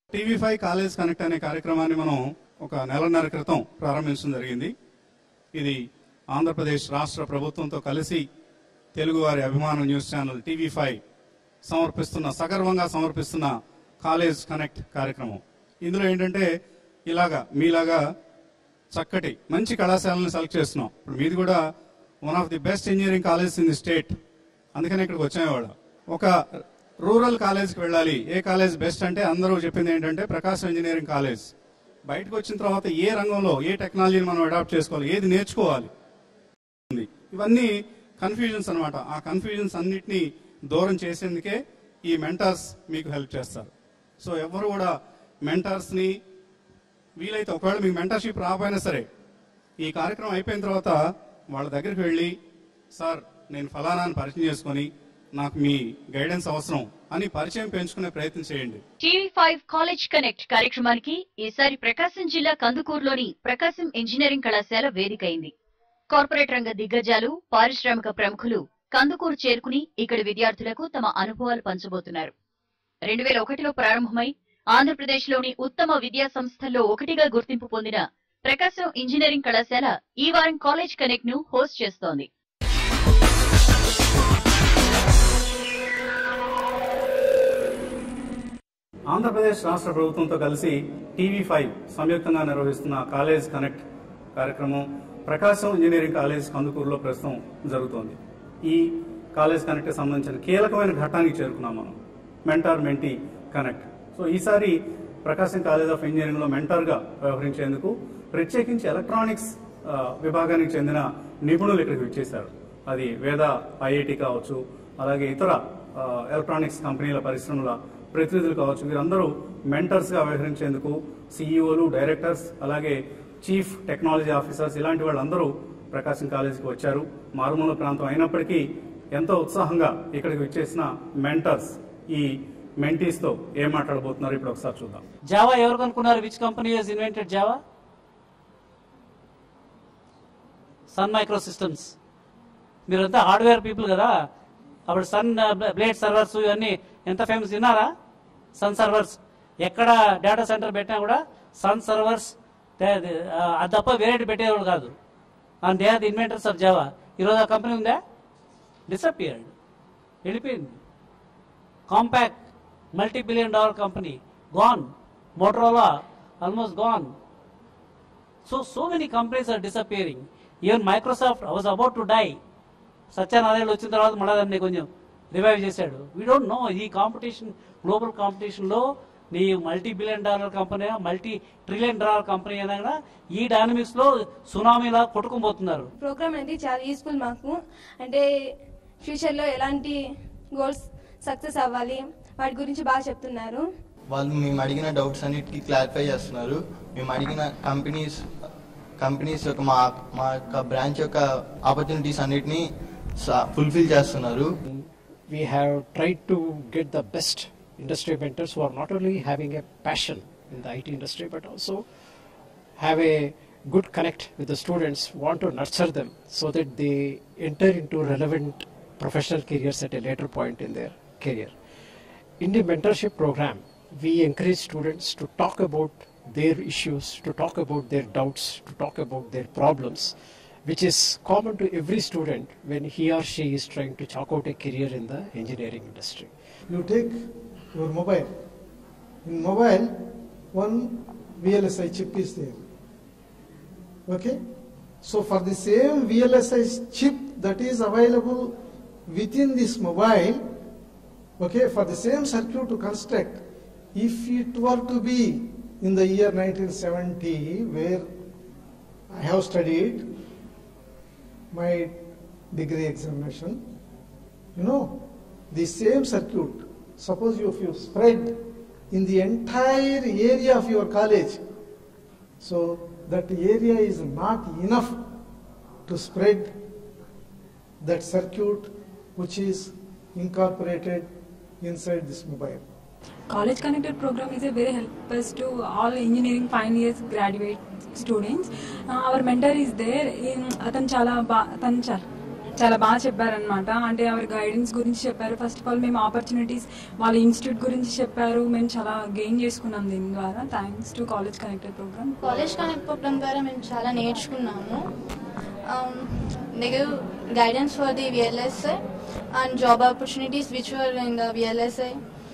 TV five college connect అనే కార్యక్రమాన్ని మనం ఒక నెలన్నర క్రితం ప్రారంభించడం జరిగింది ఇది ఆంధ్రప్రదేశ్ రాష్ట్ర ప్రభుత్వంతో కలిసి తెలుగువారి అభిమాన న్యూస్ ఛానల్ టీవీ ఫైవ్ సమర్పిస్తున్న సగర్వంగా సమర్పిస్తున్న కాలేజ్ కనెక్ట్ కార్యక్రమం ఇందులో ఏంటంటే ఇలాగా మీలాగా చక్కటి మంచి కళాశాలను సెలెక్ట్ చేస్తున్నాం ఇప్పుడు మీది కూడా one of the best engineering college in the state అందుకని ఇక్కడికి వచ్చాము ఒక రూరల్ కాలేజ్కి వెళ్ళాలి ఏ కాలేజ్ బెస్ట్ అంటే అందరూ చెప్పింది ఏంటంటే ప్రకాశం ఇంజనీరింగ్ కాలేజ్ బయటకు వచ్చిన తర్వాత ఏ రంగంలో ఏ టెక్నాలజీని మనం అడాప్ట్ చేసుకోవాలి ఏది నేర్చుకోవాలి ఉంది. ఇవన్నీ కన్ఫ్యూజన్స్ అన్నమాట ఆ కన్ఫ్యూజన్స్ అన్నిటినీ దూరం చేసేందుకే ఈ మెంటర్స్ మీకు హెల్ప్ చేస్తారు సో ఎవరు కూడా మెంటర్స్ ని వీలైతే ఒకవేళ మీకు మెంటర్షిప్ రాకపోయినా సరే ఈ కార్యక్రమం అయిపోయిన తర్వాత వాళ్ళ దగ్గరికి వెళ్ళి సార్ నేను ఫలానా అని పరిచయం చేసుకొని నాకు మీ గైడెన్స్ అవసరం అని పరిచయం పెంచుకునే ప్రయత్నం చేయండి టీవీ ఫైవ్ కాలేజ్ కనెక్ట్ కార్యక్రమానికి ఈసారి ప్రకాశం జిల్లా కందుకూరులోని ప్రకాశం ఇంజనీరింగ్ కళాశాల వేదికైంది కార్పొరేట్ రంగ దిగ్గజాలు పారిశ్రామిక ప్రముఖులు కందుకూరు చేరుకుని ఇక్కడి విద్యార్థులకు తమ అనుభవాలు పంచబోతున్నారు రెండు వేల ఒకటిలో ప్రారంభమై ఆంధ్రప్రదేశ్లోని ఉత్తమ విద్యా సంస్థల్లో ఒకటిగా గుర్తింపు పొందిన ప్రకాశం ఇంజనీరింగ్ కళాశాల ఈ వారం కాలేజ్ కనెక్ట్ ను హోస్ట్ చేస్తోంది ఆంధ్రప్రదేశ్ రాష్ట్ర ప్రభుత్వంతో కలిసి టీవీ ఫైవ్ సంయుక్తంగా నిర్వహిస్తున్న కాలేజ్ కనెక్ట్ కార్యక్రమం ప్రకాశం ఇంజనీరింగ్ కాలేజ్ కందుకూరులో ప్రస్తుతం జరుగుతోంది ఈ కాలేజ్ కనెక్ట్ సంబంధించిన కీలకమైన ఘట్టానికి చేరుకున్నాం మనం మెంటార్ మెంటీ కనెక్ట్ సో ఈసారి ప్రకాశం కాలేజ్ ఆఫ్ ఇంజనీరింగ్ లో మెంటర్ గా వ్యవహరించేందుకు ప్రత్యేకించి ఎలక్ట్రానిక్స్ ఆ, విభాగానికి చెందిన నిపుణులు ఇక్కడికి వచ్చేశారు అది వేద ఐఐటి కావచ్చు అలాగే ఇతర ఆ, ఎలక్ట్రానిక్స్ కంపెనీల పరిశ్రమల ప్రతినిధులు కావచ్చు వీరందరూ మెంటర్స్ గా వ్యవహరించేందుకు సీఈఓలు డైరెక్టర్స్ అలాగే చీఫ్ టెక్నాలజీ ఆఫీసర్స్ ఇలాంటి వాళ్ళందరూ ప్రకాశం కాలేజీకి వచ్చారు మారుమూల ప్రాంతం అయినప్పటికీ ఎంతో ఉత్సాహంగా ఇక్కడికి వచ్చేసిన మెంటర్స్ ఈ మెంటీస్ తో ఏం మాట్లాడబోతున్నారు ఇప్పుడు ఒకసారి చూద్దాం జావా ఎవరు కనుక్కున్నారు which company has invented Java Sun Microsystems మీరంతా హార్డ్వేర్ పీపుల్ కదా అప్పుడు సన్ బ్లేడ్ సర్వర్స్ ఇవన్నీ ఎంత ఫేమస్ విన్నారా సన్ సర్వర్స్ ఎక్కడ డేటా సెంటర్ పెట్టినా కూడా సన్ సర్వర్స్ అది తప్ప వేరేటి పెట్టేవాళ్ళు కాదు and they are the inventors of Java ఈరోజు ఆ కంపెనీ ఉందా డిసపియర్డ్ వెళ్ళిపోయింది Compaq multi billion dollar company gone Motorola almost gone so so many companies are disappearing even Microsoft was about to die Satyanarayana వచ్చిన తర్వాత మళ్ళీ దాన్ని కొంచెం రివైవ్ చేశాడు వీ డోంట్ నో ఈ కాంపిటీషన్ గ్లోబల్ కాంపిటీషన్లో నీ multi billion dollar company multi trillion dollar company అయినా కూడా ఈ డైనమిక్స్ లో సునామీలా కొట్టుకుపోతున్నారు ప్రోగ్రామ్ అనేది చాలా యూస్ఫుల్ మాకు అంటే ఫ్యూచర్లో ఎలాంటి గోల్స్ సక్సెస్ అవ్వాలి వాటి గురించి బాగా చెప్తున్నారు వాళ్ళు మేము అడిగిన డౌట్స్ అన్నిటికీ క్లారిఫై చేస్తున్నారు మేము అడిగిన కంపెనీస్ కంపెనీస్ యొక్క మా మా యొక్క బ్రాంచ్ యొక్క ఆపర్చునిటీస్ అన్నిటినీ ఫుల్ఫిల్ చేస్తున్నారు we have tried to get the best industry mentors who are not only having a passion in the IT industry but also have a good connect with the students, want to nurture them so that they enter into relevant professional careers at a later point in their career. In the mentorship program, we encourage students to talk about their issues, to talk about their doubts, to talk about their problems, which is common to every student when he or she is trying to chalk out a career in the engineering industry. you take your mobile. In mobile, one VLSI chip is there. Okay? So for the same VLSI chip that is available within this mobile, okay, for the same circuit to construct, if it were to be in the year 1970 where I have studied my degree examination, you know, the same circuit, suppose you, if you spread in the entire area of your college, so that area is not enough to spread that circuit which is incorporated inside this mobile. College Connected program is a very help us to all engineering final years graduate students. Uh, our mentor is there. In అతను చాలా బా అతను చాలా చాలా బాగా చెప్పారనమాట అంటే ఎవరి గైడెన్స్ గురించి చెప్పారు ఫస్ట్ ఆఫ్ ఆల్ మేము ఆపర్చునిటీస్ వాళ్ళ ఇన్స్టిట్యూట్ గురించి చెప్పారు మేము చాలా గెయిన్ చేసుకున్నాం దీని ద్వారా thanks to college connected program college connect program ద్వారా మేము చాలా నేర్చుకున్నాము they give guidance for the VLSI and job opportunities which were in the VLSI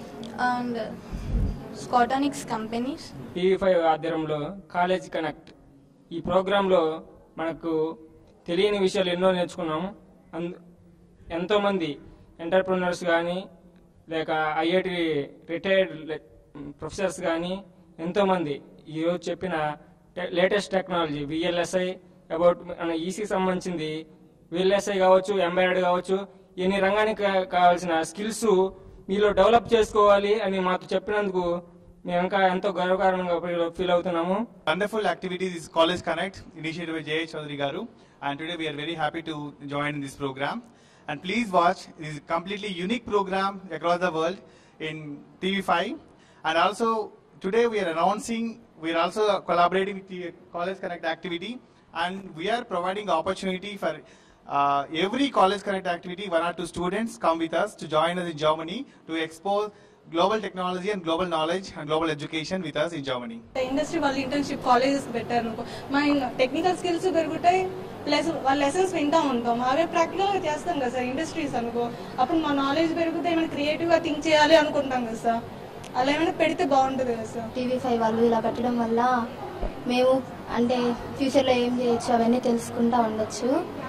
and స్కాటానిక్స్ కంపెనీస్ టీవీ ఫైవ్ ఆధ్వర్యంలో కాలేజ్ కనెక్ట్ ఈ ప్రోగ్రాంలో మనకు తెలియని విషయాలు ఎన్నో నేర్చుకున్నాము అందు ఎంతోమంది ఎంటర్ప్రినర్స్ కానీ లేక ఐఐటి రిటైర్డ్ ప్రొఫెసర్స్ కానీ ఎంతోమంది ఈరోజు చెప్పిన లేటెస్ట్ టెక్నాలజీ విఎల్ఎస్ఐ అబౌట్ మన ఈసీ సంబంధించింది విఎల్ఎస్ఐ కావచ్చు ఎంబైడెడ్ కావచ్చు ఎన్ని రంగానికి కా- కావాల్సిన స్కిల్స్ మీలో డెవలప్ చేసుకోవాలి అని మాకు చెప్పినందుకు మేము ఇంకా ఎంతో గర్వకారణంగా ఫీల్ అవుతున్నాము wonderful activities is College Connect, initiated by Jay Chaudhary Garu. And today we are very happy to join in this program. And please watch this completely unique program across the world in TV5. And also today we are announcing, we are also collaborating with the College Connect activity. And we are providing opportunity for uh, every College Connect activity, one or two students come with us to join us in Germany to expose global technology and global knowledge and global education with us in Germany. Industry వాళ్ళ internship colleges పెట్టారు అనుకో మా technical skills పెరుగుతాయి plus వాళ్ళ lessons వింటా ఉంటాం అవే practical గా చేస్తాం కదా సార్ ఇండస్ట్రీస్ అనుకో అప్పుడు మా నాలెడ్జ్ పెరుగుతాయి ఏమైనా క్రియేటివ్ గా థింక్ చేయాలి అనుకుంటాం కదా సార్ అలా ఏమైనా పెడితే బాగుంటుంది కదా సార్ టీవీ ఫైవ్ వాళ్ళు ఇలా పెట్టడం వల్ల మేము అంటే ఫ్యూచర్లో ఏం చేయొచ్చు అవన్నీ తెలుసుకుంటా ఉండొచ్చు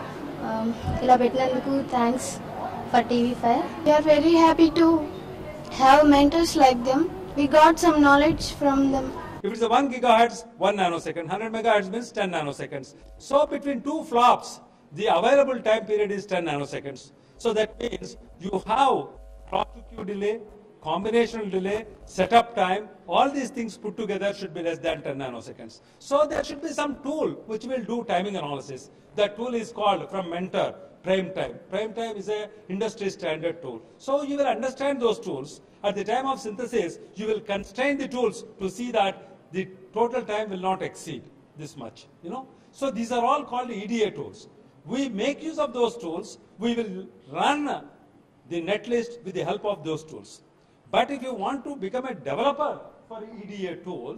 Um, ఇలా పెట్టినందుకు thanks for TV five we are very happy to have mentors like them we got some knowledge from them If it's a 1 gigahertz, 1 nanosecond. 100 megahertz means 10 nanoseconds. So between two flops, the available time period is 10 nanoseconds. So that means you have clock to queue delay, combinational delay, setup time, all these things put together should be less than 10 nanoseconds. So there should be some tool which will do timing analysis. That tool is called from Mentor, Prime Time. Prime Time is a industry standard tool. So you will understand those tools. At the time of synthesis, you will constrain the tools to see that the total time will not exceed this much. You know, so these are all called EDA tools. We make use of those tools. We will run the netlist with the help of those tools. But if you want to become a developer for EDA tools,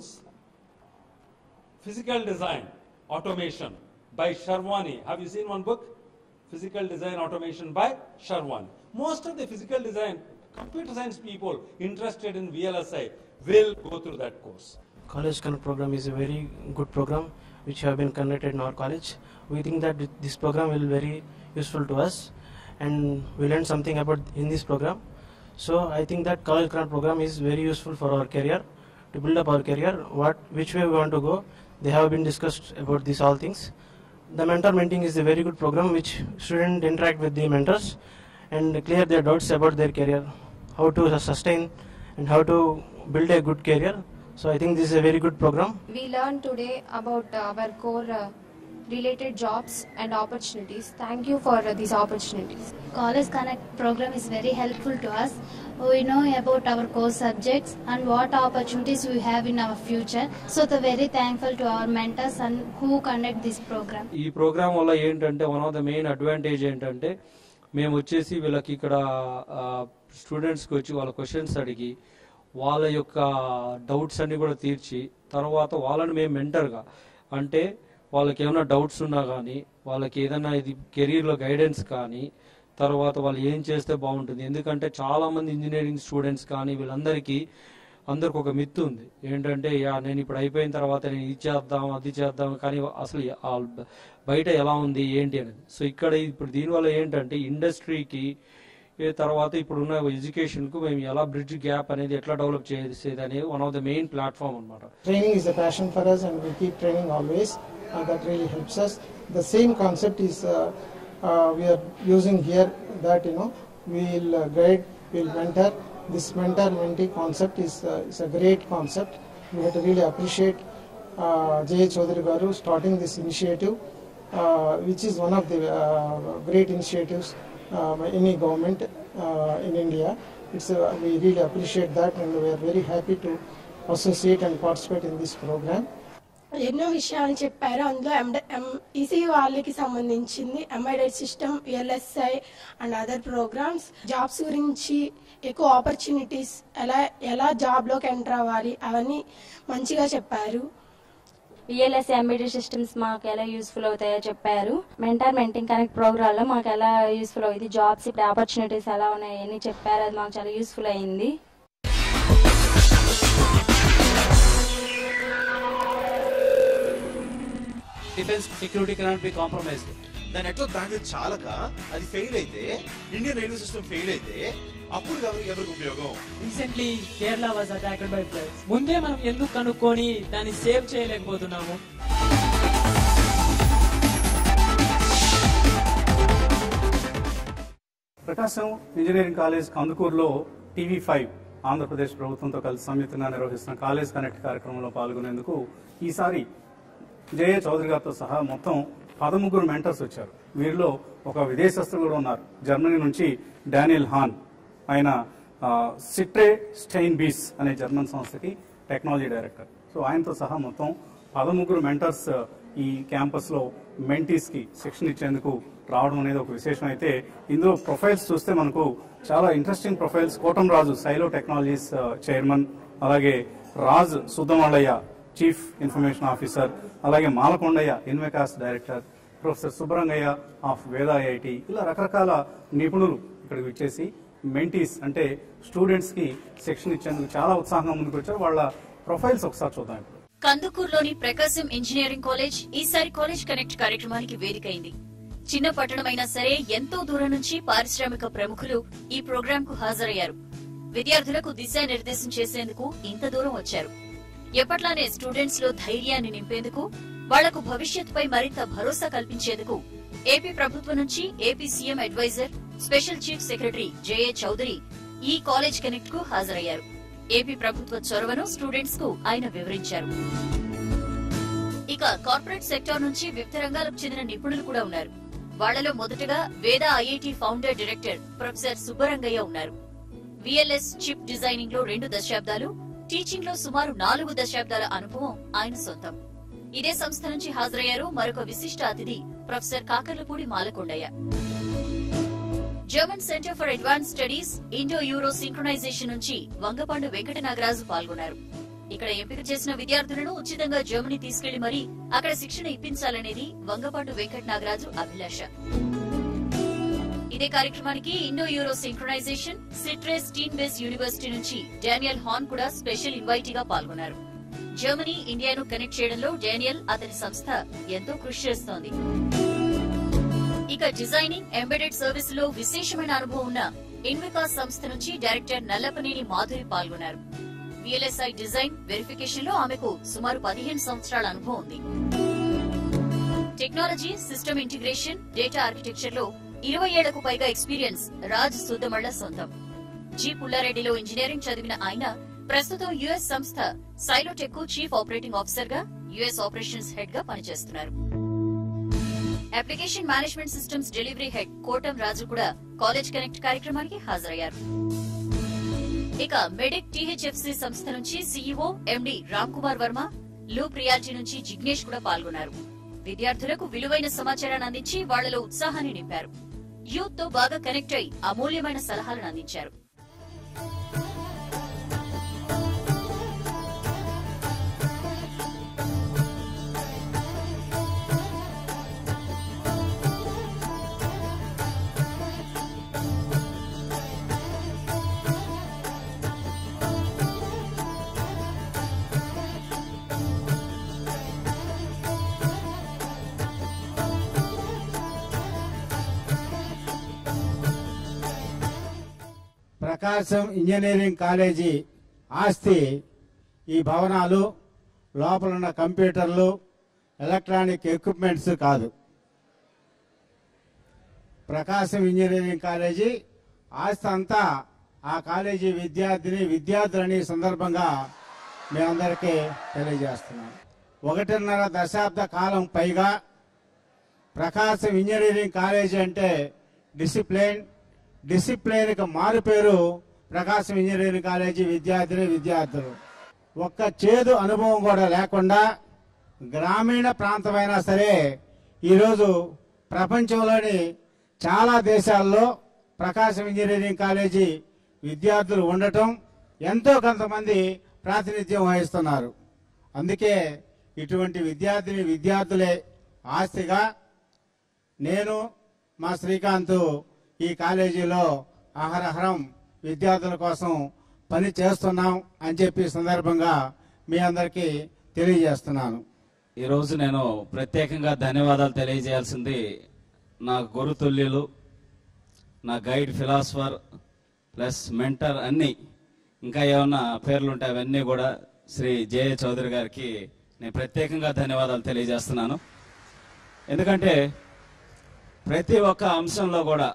physical design automation by Sharwani. Have you seen one book? Physical design automation by Sharwani. Most of the physical design computer science people interested in VLSI will go through that course. College Connect program is a very good program which have been conducted in our college. We think that this program will be very useful to us and we learned something about in this program. So I think that College Connect program is very useful for our career to build up our career. What which way we want to go, they have been discussed about these all things. The mentor mentoring is a very good program which students interact with the mentors and clear their doubts about their career, how to sustain and how to build a good career. So I think this is a very good program. We learned today about uh, our core uh, related jobs and opportunities. Thank you for uh, these opportunities. College Connect program is very helpful to us. We know about our core subjects and what opportunities we have in our future. So, the very thankful to our mentors and who conduct this program. ఈ program వల్ల ఏంటంటే one of the main advantage ఏంటంటే మేము వచ్చేసి వీళ్ళకి ఇక్కడ స్టూడెంట్స్కి వచ్చి వాళ్ళ క్వశ్చన్స్ అడిగి వాళ్ళ యొక్క డౌట్స్ అన్ని కూడా తీర్చి తర్వాత వాళ్ళని మేము మెంటర్గా అంటే వాళ్ళకి ఏమైనా డౌట్స్ ఉన్నా కానీ వాళ్ళకి ఏదైనా ఇది కెరీర్లో గైడెన్స్ కానీ తర్వాత వాళ్ళు ఏం చేస్తే బాగుంటుంది ఎందుకంటే చాలా మంది ఇంజనీరింగ్ స్టూడెంట్స్ కానీ వీళ్ళందరికీ అందరికి ఒక మిత్తు ఉంది ఏంటంటే యా నేను ఇప్పుడు అయిపోయిన తర్వాత నేను ఇది చేద్దాం అది చేద్దాం కానీ అసలు ఆ బయట ఎలా ఉంది ఏంటి అనేది సో ఇక్కడ ఇప్పుడు దీనివల్ల ఏంటంటే ఇండస్ట్రీకి ఏ తర్వాత ఇప్పుడున్న ఎడ్యుకేషన్కు మేము ఎలా బ్రిడ్జ్ గ్యాప్ అనేది ఎట్లా డెవలప్ చేసేది అనేది one of the main platform అనమాట Training is a passion for us, and we keep training always, and that really helps us. The same concept is uh, uh, we are using here that you know we'll uh, guide, we'll mentor. This mentor mentee concept is uh, is a great concept. We have to really appreciate uh, Jay Chaudhary Garu starting this initiative, uh, which is one of the uh, great initiatives uh, by any government uh, in India. It's a, we really appreciate that, and we are very happy to associate and participate in this program. ఎన్నో విషయాలు చెప్పారు అందులో ఎండ ఎం EC వాళ్ళకి సంబంధించింది embedded system VLSI and other programs jobs గురించి ఎక్కువ opportunities ఎలా ఎలా జాబ్లోకి ఎంటర్ అవ్వాలి అవన్నీ మంచిగా చెప్పారు విఎల్ఎస్ ఎంబీడీ సిస్టమ్స్ మాకు ఎలా యూస్ఫుల్ అవుతాయో చెప్పారు మెంటర్ మెంటింగ్ కనెక్ట్ ప్రోగ్రామ్ లో మాకు ఎలా యూస్ఫుల్ అవుతుంది జాబ్స్ ఇప్పుడు ఆపర్చునిటీస్ ఎలా ఉన్నాయి అని చెప్పారు అది మాకు చాలా యూస్ఫుల్ అయింది defence security cannot be compromised దాని ఎట్లా దాని చాలక అది ఫెయిల్ అయితే ఇండియన్ రైల్వే సిస్టమ్ ఫెయిల్ అయితే అప్పుడు ఎవరికి ఎవరికి ఉపయోగం recently Kerala was attacked by floods ముందే మనం ఎందుకు కనుక్కొని దాన్ని సేవ్ చేయలేకపోతున్నాము ప్రకాశం ఇంజనీరింగ్ కాలేజ్ కందుకూరులో టీవీ ఫైవ్ ఆంధ్రప్రదేశ్ ప్రభుత్వంతో కలిసి సంయుక్తంగా నిర్వహిస్తున్న కాలేజ్ కనెక్ట్ కార్యక్రమంలో పాల్గొనేందుకు ఈసారి జయ చౌదరి గారితో సహా మొత్తం పదముగ్గురు మెంటర్స్ వచ్చారు వీరిలో ఒక విదేశస్తులు కూడా ఉన్నారు జర్మనీ నుంచి డానియల్ హాన్ ఆయన ఆ, సిట్రే స్టైన్ బీస్ అనే జర్మన్ సంస్థకి టెక్నాలజీ డైరెక్టర్ సో ఆయనతో సహా మొత్తం పదముగ్గురు మెంటర్స్ ఈ క్యాంపస్ లో మెంటీస్ కి శిక్షణ ఇచ్చేందుకు రావడం అనేది ఒక విశేషం అయితే ఇందులో ప్రొఫైల్స్ చూస్తే మనకు చాలా interesting profiles Kotam Raju Sailo technologies chairman అలాగే Raj Suddamallayya chief information officer అలాగే Malakondayya Invecas director professor Subbarangayya of Veda IIT ఇలా రకరకాల నిపుణులు ఇక్కడికి వచ్చేసి మెంటీస్ అంటే స్టూడెంట్స్ కి శిక్షణ ఇచ్చేందుకు చాలా ఉత్సాహంగా ముందుకు వచ్చారు వాళ్ళ ప్రొఫైల్స్ ఒకసారి చూద్దాం ఇప్పుడు కందుకూరులోని ప్రకాశం ఇంజనీరింగ్ కాలేజ్ ఈసారి కాలేజ్ కనెక్ట్ కార్యక్రమానికి వేదికైంది చిన్న పట్టణమైనా సరే ఎంతో దూరం నుంచి పారిశ్రామిక ప్రముఖులు ఈ ప్రోగ్రాం కు హాజరయ్యారు విద్యార్థులకు దిశానిర్దేశం చేసేందుకు ఇంత దూరం వచ్చారు ఎప్పట్లానే స్టూడెంట్స్ లో ధైర్యాన్ని నింపేందుకు వాళ్లకు భవిష్యత్తుపై మరింత భరోసా కల్పించేందుకు ఏపీ ప్రభుత్వం నుంచి AP CM adviser special chief secretary JA Chowdary ఈ కాలేజ్ కనెక్ట్ కు హాజరయ్యారు ఏపీ ప్రభుత్వ చొరవను స్టూడెంట్స్ కు ఆయన వివరించారు ఇక కార్పొరేట్ సెక్టార్ నుంచి వివిధ రంగాలకు చెందిన నిపుణులు కూడా ఉన్నారు వాళ్లలో మొదటగా Veda IIT founder director professor Subbarangayya ఉన్నారు విఎల్ఎస్ చిప్ డిజైనింగ్ లో రెండు దశాబ్దాలు టీచింగ్ లో సుమారు నాలుగు దశాబ్దాల అనుభవం ఆయన సొంతం ఇదే సంస్థ నుంచి హాజరయ్యారు మరొక విశిష్ట అతిథి professor Kakarlapudi Malakondayya German centre for advance studies Indo Euro synchronization నుంచి వంగపండు వెంకట నాగరాజు పాల్గొన్నారు ఇక్కడ ఎంపిక చేసిన విద్యార్థులను ఉచితంగా జర్మనీ తీసుకెళ్లి మరీ అక్కడ శిక్షణ ఇప్పించాలనేది వంగపాటు వెంకట నాగరాజు అభిలాష ఇదే కార్యక్రమానికి Indo Euro synchronization Steinbeis university నుంచి డానియల్ హాన్ కూడా స్పెషల్ ఇన్వైటీ గా పాల్గొన్నారు జర్మనీ ఇండియాను కనెక్ట్ చేయడంలో డానియల్ అతని సంస్థ ఎంతో కృషి చేస్తోంది ఇక డిజైనింగ్ ఎంబెడెడ్ సర్వీస్ లో విశేషమైన అనుభవం ఉన్న ఇన్వికాస్ సంస్థ నుంచి డైరెక్టర్ నల్లపనేని మాధురి పాల్గొన్నారు విఎల్ఎస్ఐ డిజైన్ వెరిఫికేషన్ లో ఆమెకు సుమారు పదిహేను సంవత్సరాల అనుభవం ఉంది technology system integration data architecture లో ఇరవై ఏళ్లకు పైగా ఎక్స్పీరియన్స్ రాజ్ సుద్దమళ్ల సొంతం జి పుల్లారెడ్డిలో ఇంజనీరింగ్ చదివిన ఆయన ప్రస్తుతం యుఎస్ సంస్థ సైలోటెక్ కు చీఫ్ ఆపరేటింగ్ ఆఫీసర్ గా యుఎస్ ఆపరేషన్స్ హెడ్ గా పనిచేస్తున్నారు application management systems delivery head Kotam Raju కూడా కాలేజ్ కనెక్ట్ కార్యక్రమానికి హాజరయ్యారు ఇక మెడిక్ టీహెచ్ఎఫ్సి సంస్థ నుంచి CEO MD Ram Kumar Varma Loop Reality నుంచి జిగ్నేష్ కూడా పాల్గొన్నారు విద్యార్థులకు విలువైన సమాచారాన్ని అందించి వాళ్లలో ఉత్సాహాన్ని నింపారు యూత్ తో బాగా కనెక్ట్ అయి అమూల్యమైన సలహాలను అందించారు ప్రకాశం ఇంజనీరింగ్ కాలేజీ ఆస్తి ఈ భవనాలు లోపల ఉన్న కంప్యూటర్లు ఎలక్ట్రానిక్ ఎక్విప్మెంట్స్ కాదు ప్రకాశం ఇంజనీరింగ్ కాలేజీ ఆస్తి అంతా ఆ కాలేజీ విద్యార్థిని విద్యార్థులని ఈ సందర్భంగా మేమందరికీ తెలియజేస్తున్నాం ఒకటిన్నర దశాబ్ద కాలం పైగా ప్రకాశం ఇంజనీరింగ్ కాలేజీ అంటే డిసిప్లిన్ డిసిప్లిన్కి మారు పేరు ప్రకాశం ఇంజనీరింగ్ కాలేజీ విద్యార్థిని విద్యార్థులు ఒక్క చేదు అనుభవం కూడా లేకుండా గ్రామీణ ప్రాంతమైనా సరే ఈరోజు ప్రపంచంలోని చాలా దేశాల్లో ప్రకాశం ఇంజనీరింగ్ కాలేజీ విద్యార్థులు ఉండటం ఎంతో కొంతమంది ప్రాతినిధ్యం వహిస్తున్నారు అందుకే ఇటువంటి విద్యార్థిని విద్యార్థులే ఆస్తిగా నేను మా శ్రీకాంత్ ఈ కాలేజీలో అహరహరం విద్యార్థుల కోసం పని చేస్తున్నాం అని చెప్పి ఈ సందర్భంగా మీ అందరికీ తెలియజేస్తున్నాను ఈరోజు నేను ప్రత్యేకంగా ధన్యవాదాలు తెలియజేయాల్సింది నా గురుతుల్యులు నా గైడ్ ఫిలాసఫర్ ప్లస్ మెంటర్ అన్నీ ఇంకా ఏమన్నా పేర్లు ఉంటే అవన్నీ కూడా శ్రీ జేఏ చౌదరి గారికి నేను ప్రత్యేకంగా ధన్యవాదాలు తెలియజేస్తున్నాను ఎందుకంటే ప్రతి ఒక్క అంశంలో కూడా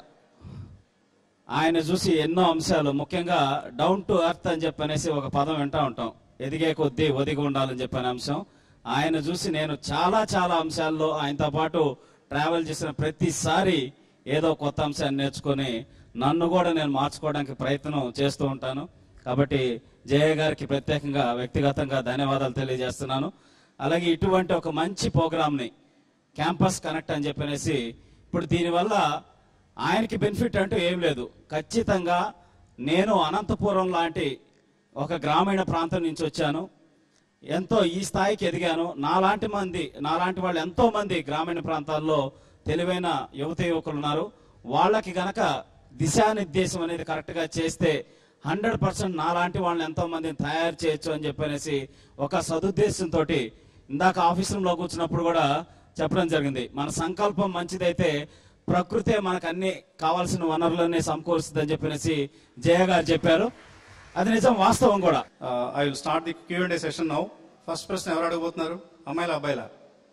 ఆయన చూసి ఎన్నో అంశాలు ముఖ్యంగా డౌన్ టు ఎర్త్ అని చెప్పనేసి ఒక పదం వింటా ఉంటాం ఎదిగే కొద్దీ ఒదిగి ఉండాలని చెప్పిన అంశం ఆయన చూసి నేను చాలా చాలా అంశాల్లో ఆయనతో పాటు ట్రావెల్ చేసిన ప్రతిసారి ఏదో కొత్త అంశాన్ని నేర్చుకొని నన్ను కూడా నేను మార్చుకోవడానికి ప్రయత్నం చేస్తూ ఉంటాను కాబట్టి జయ గారికి ప్రత్యేకంగా వ్యక్తిగతంగా ధన్యవాదాలు తెలియజేస్తున్నాను అలాగే ఇటువంటి ఒక మంచి ప్రోగ్రామ్ని క్యాంపస్ కనెక్ట్ అని చెప్పనేసి ఇప్పుడు దీనివల్ల ఆయనకి బెనిఫిట్ అంటూ ఏం లేదు ఖచ్చితంగా నేను అనంతపురం లాంటి ఒక గ్రామీణ ప్రాంతం నుంచి వచ్చాను ఎంతో ఈ స్థాయికి ఎదిగాను నాలాంటి మంది నాలాంటి వాళ్ళు ఎంతో మంది గ్రామీణ ప్రాంతాల్లో తెలివైన యువత యువకులు ఉన్నారు వాళ్ళకి గనక దిశానిర్దేశం అనేది కరెక్ట్ గా చేస్తే హండ్రెడ్ పర్సెంట్ నాలాంటి వాళ్ళని ఎంతో మందిని తయారు చేయొచ్చు అని చెప్పనేసి ఒక సదుద్దేశంతో ఇందాక ఆఫీస్ రూమ్ లో కూర్చున్నప్పుడు కూడా చెప్పడం జరిగింది మన సంకల్పం మంచిదైతే ప్రకృతే మనకు అన్ని కావాల్సిన వనరులన్నీ సమకూరుస్తుందని చెప్పనేసి జయ గారు చెప్పారు అది నిజం వాస్తవం కూడా I will start the Q and session now first ప్రశ్న ఎవరు అడగబోతున్నారు అమ్మాయిలా అబ్బాయిలా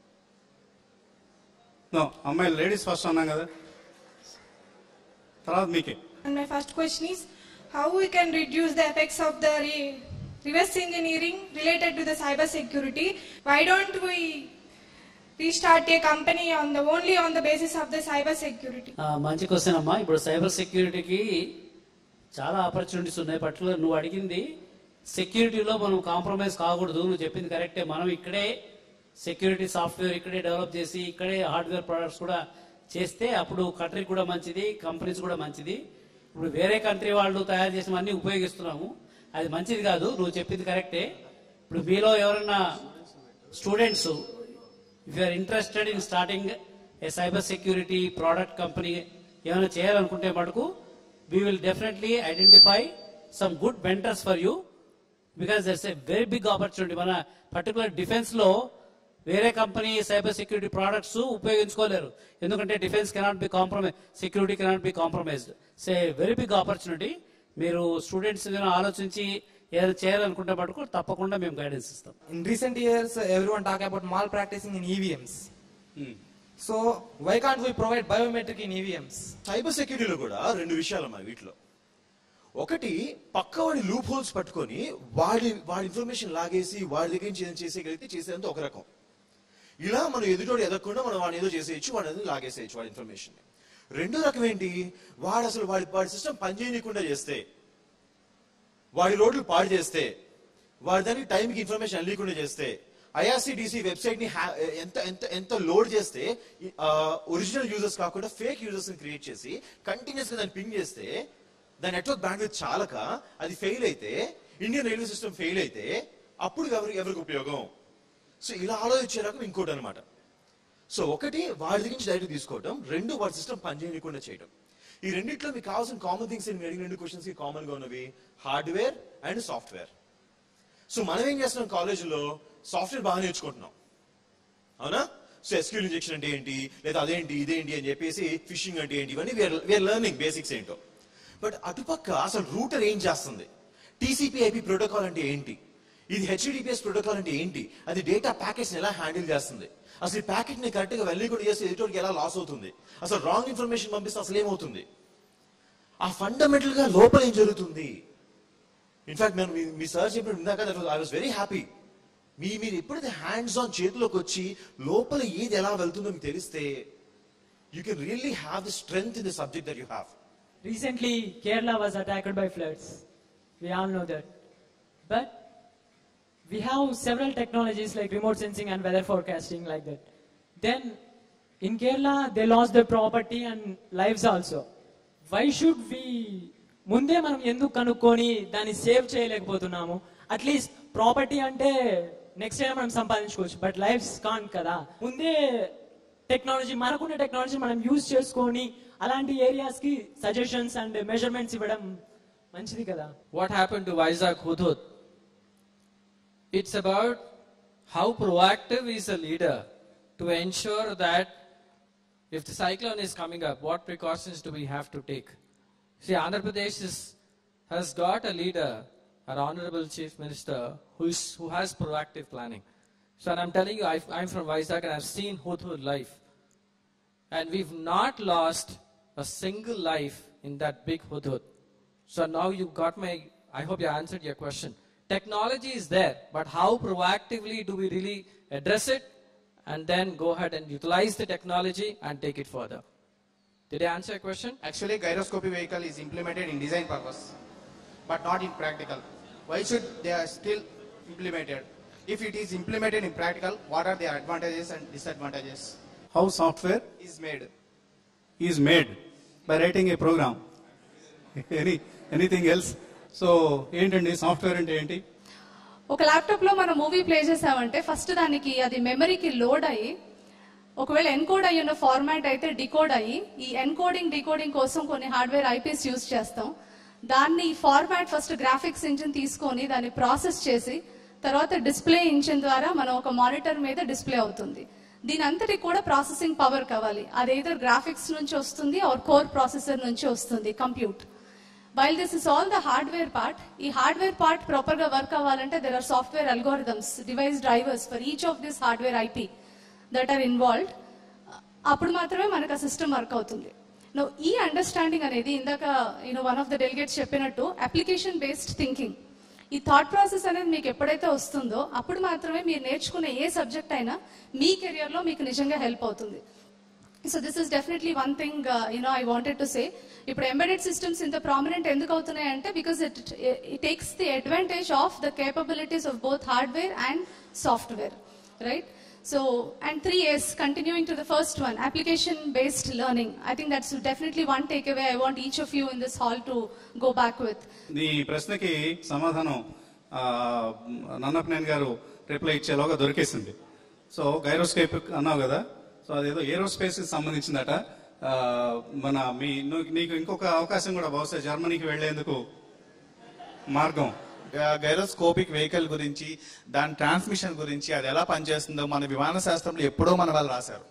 నో అమ్మాయిలు లేడీస్ ఫస్ట్ అన్నాం కదా తర్వాత మీకే And my first question is how we can reduce the effects of the re- reverse engineering related to the cyber security? Why don't we restart a company on the only on the basis of the cyber security? ఆ, మంచి question అమ్మా ఇప్పుడు cyber సెక్యూరిటీకి చాలా opportunities ఉన్నాయి particular నువ్వు అడిగింది సెక్యూరిటీలో మనం compromise కాకూడదు నువ్వు చెప్పింది కరెక్టే మనం ఇక్కడే సెక్యూరిటీ సాఫ్ట్వేర్ ఇక్కడే డెవలప్ చేసి ఇక్కడే హార్డ్వేర్ ప్రొడక్ట్స్ కూడా చేస్తే అప్పుడు కంట్రీ కూడా మంచిది కంపెనీస్ కూడా మంచిది ఇప్పుడు వేరే కంట్రీ వాళ్ళు తయారు చేసినవన్నీ ఉపయోగిస్తున్నాము అది మంచిది కాదు నువ్వు చెప్పింది కరెక్టే ఇప్పుడు మీలో ఎవరైనా students if you are interested in starting a cyber security product company ఏమైనా చేయాలనుకుంటే మటుకు we will definitely identify some good ventures for you because that's a very big opportunity మన పర్టికులర్ డిఫెన్స్ లో వేరే కంపెనీ సైబర్ సెక్యూరిటీ ప్రోడక్ట్స్ ఉపయోగించుకోలేరు ఎందుకంటే defence cannot be compromise security cannot be compromised say very big opportunity మీరు students ఆలోచించి ఏదైనా చేయాలనుకుంటే మటుకు తప్పకుండా మేము గైడెన్స్ ఇస్తాం In recent years, uh, everyone talk about malpracticing in EVMs. So why can't we provide biometric in EVMs? Cyber సెక్యూరిటీలో కూడా రెండు విషయాలు అమ్మా వీటిలో ఒకటి పక్కవాడి లూప్ హోల్స్ పట్టుకొని వాడి వాడి ఇన్ఫర్మేషన్ లాగేసి వాడి దగ్గర నుంచి ఏదైనా చేసేయగలిగితే చేసేదంతా ఒక రకం ఇలా మనం ఎదుటోడు ఎదగకుండా మనం వాడిని ఏదో చేసేయచ్చు వాడిని ఏదో లాగేసేయచ్చు వాడి ఇన్ఫర్మేషన్ రెండో రకం ఏంటి వాడు అసలు వాడి వాడి సిస్టమ్ పనిచేయనీయకుండా చేస్తే వాడి రోడ్లు పాడు చేస్తే వాడి దానికి టైంకి ఇన్ఫర్మేషన్ అందికుండా చేస్తే ఐఆర్సిడిసి వెబ్సైట్ ని హ్యా- ఎంత ఎంత ఎంత లోడ్ చేస్తే ఒరిజినల్ యూజర్స్ కాకుండా ఫేక్ యూజర్స్ ని క్రియేట్ చేసి కంటిన్యూస్ గా దాన్ని పింగ్ చేస్తే దాని నెట్వర్క్ బ్యాండ్ చాలా అది ఫెయిల్ అయితే ఇండియన్ రైల్వే సిస్టమ్ ఫెయిల్ అయితే అప్పుడు ఎవరికి ఎవరికి ఉపయోగం సో ఇలా ఆలోచించే రకం ఇంకోటి అనమాట సో ఒకటి వాడి దగ్గర నుంచి డైరెక్ట్ తీసుకోవడం రెండు వాడి సిస్టమ్ పనిచేయకుండా చేయడం ఈ రెండిట్లో మీకు కావాల్సిన కామన్ థింగ్స్ మీరు అడిగిన రెండు క్వశ్చన్స్ కి కామన్ గా ఉన్నవి హార్డ్వేర్ అండ్ సాఫ్ట్వేర్ సో మనం ఏం చేస్తున్నాం కాలేజీలో సాఫ్ట్వేర్ బాగా నేర్చుకుంటున్నాం అవునా సో ఎస్క్యూల్ ఇంజెక్షన్ అంటే ఏంటి లేదా అదేంటి ఇదేంటి అని చెప్పేసి ఫిషింగ్ అంటే ఏంటి ఇవన్నీ వీఆర్ లెర్నింగ్ బేసిక్స్ ఏంటో బట్ అటుపక్క అసలు రూటర్ ఏం చేస్తుంది టీసీపీ ఐపీ ప్రోటోకాల్ అంటే ఏంటి ఇది హెచ్డిపిఎస్ ప్రోటోకాల్ అంటే ఏంటి అది డేటా ప్యాకెట్స్ ఎలా హ్యాండిల్ చేస్తుంది అసలు ఈ ప్యాకెట్ ని కరెక్ట్ గా వెళ్ళి కూడా చేస్తే ఎదుటోడికి ఎలా లాస్ అవుతుంది అసలు రాంగ్ ఇన్ఫర్మేషన్ పంపిస్తే అసలు ఏమవుతుంది ఆ ఫండమెంటల్ గా లోపల ఏం జరుగుతుంది ఇన్ఫాక్ట్ నేను మీ- మీ సార్ చెప్పినప్పుడు ఇందాక ఐ వాస్ వెరీ హ్యాపీ మీ మీరు ఎప్పుడైతే హ్యాండ్స్ ఆన్ చేతిలోకి వచ్చి లోపల ఏది ఎలా వెళ్తుందో మీకు తెలిస్తే you can really have the strength in the subject that you have Recently, Kerala was attacked by floods. We all know that. But we have several technologies like remote sensing and weather forecasting like that. Then in Kerala, they lost their property and lives also. Why should we ముందే మనం ఎందుకు కనుక్కొని దాన్ని save చేయలేకపోతున్నాము at least property అంటే next time మనం సంపాదించుకోవచ్చు but lifes కాన్ కదా ముందే టెక్నాలజీ మనకున్న టెక్నాలజీ మనం యూజ్ చేసుకొని అలాంటి ఏరియాస్ కి సజెషన్స్ అండ్ మెజర్మెంట్స్ ఇవ్వడం మంచిది కదా What happened to Vizag Hudhud? It's about how proactive is a leader to ensure that if the cyclone is coming up, what precautions do we have to take? See, Andhra Pradesh is, has got a leader, an honorable chief minister, who's, who has proactive planning. So and I'm telling you, i I'm from Vizag and I've seen Hudhud life. And we've not lost a single life in that big Hudhud. So now you got my, I hope you answered your question. Technology is there, but how proactively do we really address it and then go ahead and utilize the technology and take it further? Did I answer your question? Actually, gyroscopy vehicle is implemented in design purpose, but not in practical. Why should they are still implemented? If it is implemented in practical, what are their advantages and disadvantages? How software Is made. is made by writing a program. Any anything else? So ఏంటండి software అంటే ఏంటి ఒక laptop లో మనం movie play చేసామంటే first దానికి అది మెమరీకి లోడ్ అయ్యి ఒకవేళ ఎన్కోడ్ అయ్యి ఉన్న ఫార్మాట్ అయితే డికోడ్ అయ్యి ఈ ఎన్కోడింగ్ డికోడింగ్ కోసం కొన్ని హార్డ్వేర్ ఐపీస్ యూజ్ చేస్తాం దాన్ని ఈ ఫార్మాట్ ఫస్ట్ గ్రాఫిక్స్ ఇంజిన్ తీసుకొని దాన్ని ప్రాసెస్ చేసి తర్వాత డిస్ప్లే ఇంజిన్ ద్వారా మనం ఒక మానిటర్ మీద డిస్ప్లే అవుతుంది దీని అంతటికి కూడా ప్రాసెసింగ్ పవర్ కావాలి అది ఏదో గ్రాఫిక్స్ నుంచి వస్తుంది ఆర్ కోర్ ప్రాసెసర్ నుంచి వస్తుంది compute while this is all the hardware part ఈ హార్డ్వేర్ పార్ట్ ప్రాపర్ గా వర్క్ అవ్వాలంటే there are software algorithms device drivers for each of this hardware IP that are involved అప్పుడు మాత్రమే మనకు ఆ సిస్టమ్ వర్క్ అవుతుంది నో ఈ అండర్స్టాండింగ్ అనేది ఇందాక you know one of the delegates చెప్పినట్టు అప్లికేషన్ బేస్డ్ థింకింగ్ ఈ థాట్ ప్రాసెస్ అనేది మీకు ఎప్పుడైతే వస్తుందో అప్పుడు మాత్రమే మీరు నేర్చుకునే ఏ సబ్జెక్ట్ అయినా మీ కెరియర్ లో మీకు నిజంగా హెల్ప్ అవుతుంది so this is definitely one thing you know I wanted to say ఇప్పుడు ఎంబెడెడ్ సిస్టమ్స్ ఇంత ప్రామినెంట్ ఎందుకు అవుతున్నాయి అంటే because it it takes the advantage of the capabilities of both hardware and software right so and three years continuing to the first one application based learning I think that's definitely one takeaway I want each of you in this hall to go back with ఈ ప్రశ్నకి సమాధానం ఆ, నన్నపనేని గారు reply ఇచ్చేలోగా దొరికేసింది so గైరోస్కేప్ అన్నావు కదా so అదేదో aerospace కి సంబంధించిందట ఆ, మన మీ ను- నీకు ఇంకొక అవకాశం కూడా బహుశా జర్మనీకి వెళ్లేందుకు మార్గం గైరోస్కోపిక్ వెహికల్ గురించి దాని ట్రాన్స్మిషన్ గురించి అది ఎలా పనిచేస్తుందో మన విమాన శాస్త్రంలో ఎప్పుడో మన వాళ్ళు రాశారు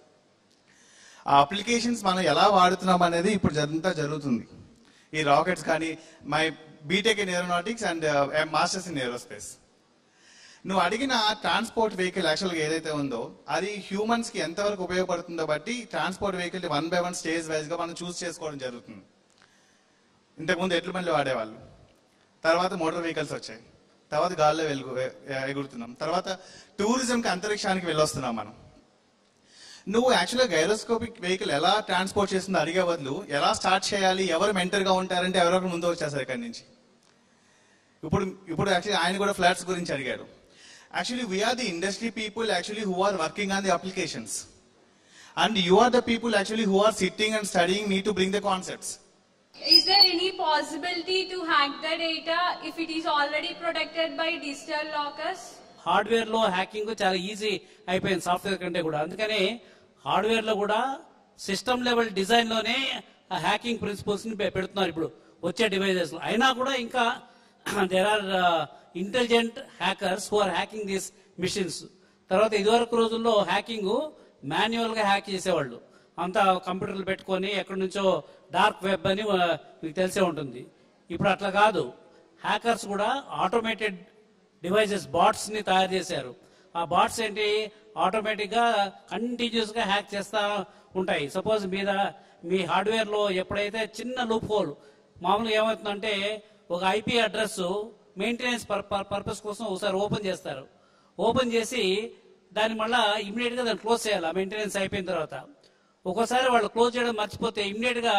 ఆ అప్లికేషన్స్ మనం ఎలా వాడుతున్నాం అనేది ఇప్పుడు అంతా జరుగుతుంది ఈ రాకెట్స్ కానీ my BTech in aeronautics and masters in aerospace నువ్వు అడిగిన ట్రాన్స్పోర్ట్ వెహికల్ యాక్చువల్గా ఏదైతే ఉందో అది హ్యూమన్స్ కి ఎంతవరకు ఉపయోగపడుతుందో బట్టి transport vehicle one by one stage wise గా మనం చూస్ చేసుకోవడం జరుగుతుంది ఇంతకుముందు ఎడ్ల బండ్లు వాడేవాళ్ళు తర్వాత మోటార్ వెహికల్స్ వచ్చాయి తర్వాత గాల్లో వెలుగు ఎ- ఎగురుతున్నాం తర్వాత టూరిజంకి అంతరిక్షానికి వెళ్ళొస్తున్నాం మనం నువ్వు యాక్చువల్గా గైరోస్కోపిక్ వెహికల్ ఎలా ట్రాన్స్పోర్ట్ చేస్తుందో అడిగే బదులు ఎలా స్టార్ట్ చేయాలి ఎవరు మెంటర్ గా ఉంటారంటే ఎవరెవరు ముందు వచ్చేసారు ఇక్కడి నుంచి ఇప్పుడు ఇప్పుడు యాక్చువల్లీ ఆయన కూడా ఫ్లాట్స్ గురించి అడిగాడు actually we are the industry people actually who are working on the applications and you are the people actually who are sitting and studying need to bring the concepts Is there any possibility to hack the data if it is already protected by digital lockers? Hardware లో hacking చాలా easy అయిపోయింది software కంటే కూడా అందుకని hardware లో కూడా system level design లోనే ఆ హ్యాకింగ్ ప్రిన్సిపల్స్ ని పె- పెడుతున్నారు ఇప్పుడు వచ్చే డివైజెస్ లో అయినా కూడా ఇంకా there are intelligent hackers who are hacking these machines తర్వాత ఇదివరకు రోజుల్లో హ్యాకింగ్ మాన్యువల్ గా హ్యాక్ చేసేవాళ్ళు అంతా కంప్యూటర్లు పెట్టుకొని ఎక్కడి నుంచో డార్క్ వెబ్ అని ఆ, మీకు తెలిసే ఉంటుంది ఇప్పుడు అట్లా కాదు హ్యాకర్స్ కూడా ఆటోమేటెడ్ డివైజెస్ బాట్స్ ని తయారు చేశారు ఆ బాట్స్ ఏంటి ఆటోమేటిక్ గా కంటిన్యూస్ గా హ్యాక్ చేస్తా ఉంటాయి సపోజ్ మీద మీ హార్డ్వేర్ లో ఎప్పుడైతే చిన్న లూప్ హోల్ మామూలుగా ఏమవుతుందంటే ఒక ఐపీ అడ్రస్ మెయింటెనెన్స్ పర్పస్ కోసం ఒకసారి ఓపెన్ చేస్తారు ఓపెన్ చేసి దాన్ని మళ్ళా ఇమీడియట్ గా దాన్ని క్లోజ్ చేయాలి మెయింటెనెన్స్ అయిపోయిన తర్వాత ఒక్కోసారి వాళ్ళు క్లోజ్ చేయడం మర్చిపోతే ఇమీడియట్ గా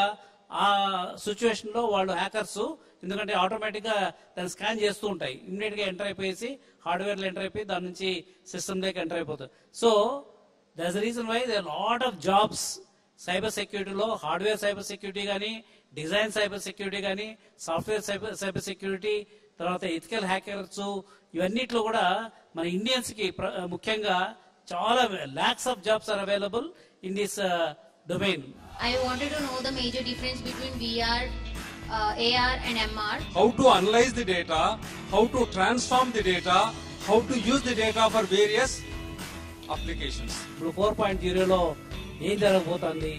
ఆ సిచ్యువేషన్ లో వాళ్ళు హ్యాకర్స్ ఎందుకంటే ఆటోమేటిక్ గా దాన్ని స్కాన్ చేస్తూ ఉంటాయి ఇమ్మీడియట్ గా ఎంటర్ అయిపోయేసి హార్డ్వేర్ లో ఎంటర్ అయిపోయి దాని నుంచి సిస్టమ్ దగ్గర ఎంటర్ అయిపోతుంది so thus reason why they lot of jobs cyber సెక్యూరిటీలో హార్డ్వేర్ సైబర్ సెక్యూరిటీ కానీ డిజైన్ సైబర్ సెక్యూరిటీ కానీ సాఫ్ట్వేర్ సైబర్ సైబర్ సెక్యూరిటీ తర్వాత ఎథికల్ హ్యాకర్స్ ఇవన్నిట్లో కూడా మన ఇండియన్స్ కి ప్ర- ముఖ్యంగా చాలా lakhs of jobs are available in this domain I wanted to know the major difference between VR, uh, AR, and MR. how to analyze the data, how to transform the data, how to use the data for various applications. ఇప్పుడు four point జీరోలో ఏం జరగబోతోంది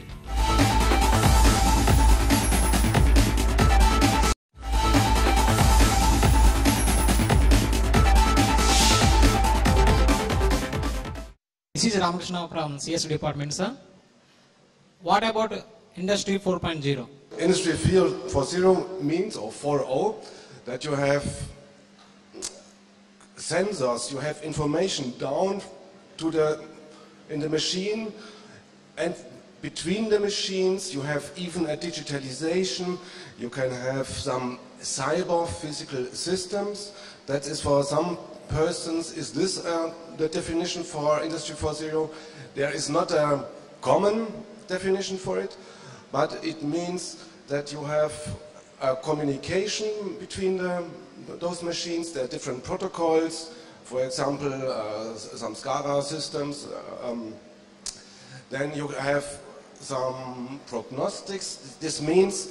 This is Ramakrishna from CS department, sir. What about Industry 4.0? Industry 4.0 means, or 4.0, that you have sensors, you have information down to the, in the machine, and between the machines you have even a digitalization, you can have some cyber physical systems. That is for some persons, is this uh, the definition for Industry 4.0? There is not a common definition for it, but it means that you have a communication between the, those machines. There are different protocols, for example, uh, some SCADA systems. Um, then you have some prognostics. This means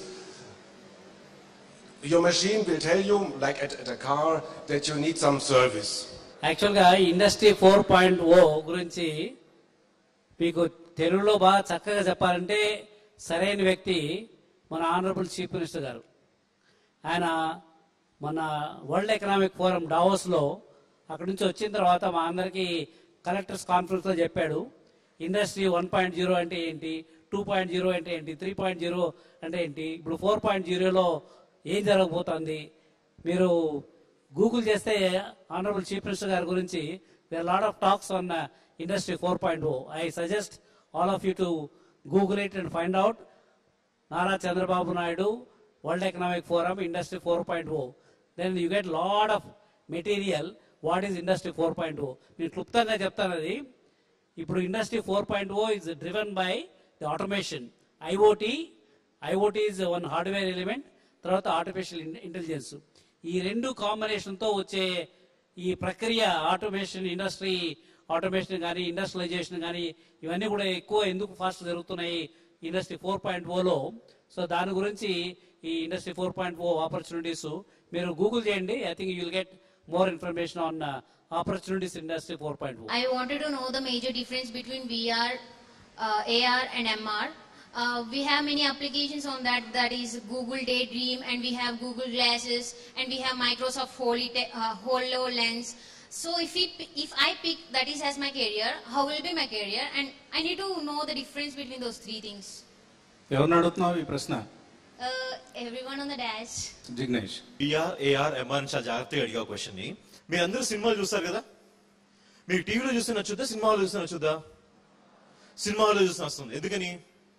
your machine will tell you, like at, at a car, that you need some service. యాక్చువల్గా industry four point O గురించి మీకు తెలుగులో బాగా చక్కగా చెప్పాలంటే సరైన వ్యక్తి మన ఆనరబుల్ చీఫ్ మినిస్టర్ గారు ఆయన మన వరల్డ్ ఎకనామిక్ ఫోరం డావోస్లో అక్కడి నుంచి వచ్చిన తర్వాత మా అందరికీ కలెక్టర్స్ కాన్ఫరెన్స్లో చెప్పాడు ఇండస్ట్రీ వన్ పాయింట్ జీరో అంటే ఏంటి టూ పాయింట్ జీరో అంటే ఏంటి త్రీ పాయింట్ జీరో అంటే ఏంటి ఇప్పుడు ఫోర్ పాయింట్ జీరోలో ఏం జరగబోతోంది మీరు గూగుల్ చేస్తే ఆనరబుల్ చీఫ్ మినిస్టర్ గారి గురించి there lot of talks on industry four point O I suggest all of you to google it and find out Nara Chandrababu Naidu world economic forum industry four point O then you get lot of material what is industry four point O నేను క్లుప్తంగా చెప్తాను అది ఇప్పుడు industry four point O is driven by the automation IoT IoT is one hardware element తర్వాత artificial intelligence ఈ రెండు కాంబినేషన్తో వచ్చే ఈ ప్రక్రియ ఆటోమేషన్ ఇండస్ట్రీ ఆటోమేషన్ కానీ ఇండస్ట్రియలైజేషన్ కానీ ఇవన్నీ కూడా ఎక్కువ ఎందుకు ఫాస్ట్ జరుగుతున్నాయి ఇండస్ట్రీ ఫోర్ పాయింట్ ఓలో సో దాని గురించి ఈ industry four point O opportunities మీరు గూగుల్ చేయండి I think you will get more information on opportunities industry four point O I wanted to know the major difference between VR, uh, AR, and MR. Uh, we have many applications on that. That is Google Daydream, and we have Google Glasses, and we have Microsoft Holo- uh, HoloLens. So if we, p- if I pick that is as my career, how will be my career? And I need to know the difference between those three things. ఎవరిని అడుగుతున్నావు ఈ ప్రశ్న Uh, everyone on the dash. Jignesh VR AR MR చాలా జాగ్రత్తగా అడిగా question ని మీరు అందరూ సినిమాలు చూస్తారు కదా మీరు టీవీలో చూస్తే నచ్చుద్దా సినిమాలో చూస్తే నచ్చుద్దా సినిమా హాల్లో చూస్తే వస్తుంది ఎందుకని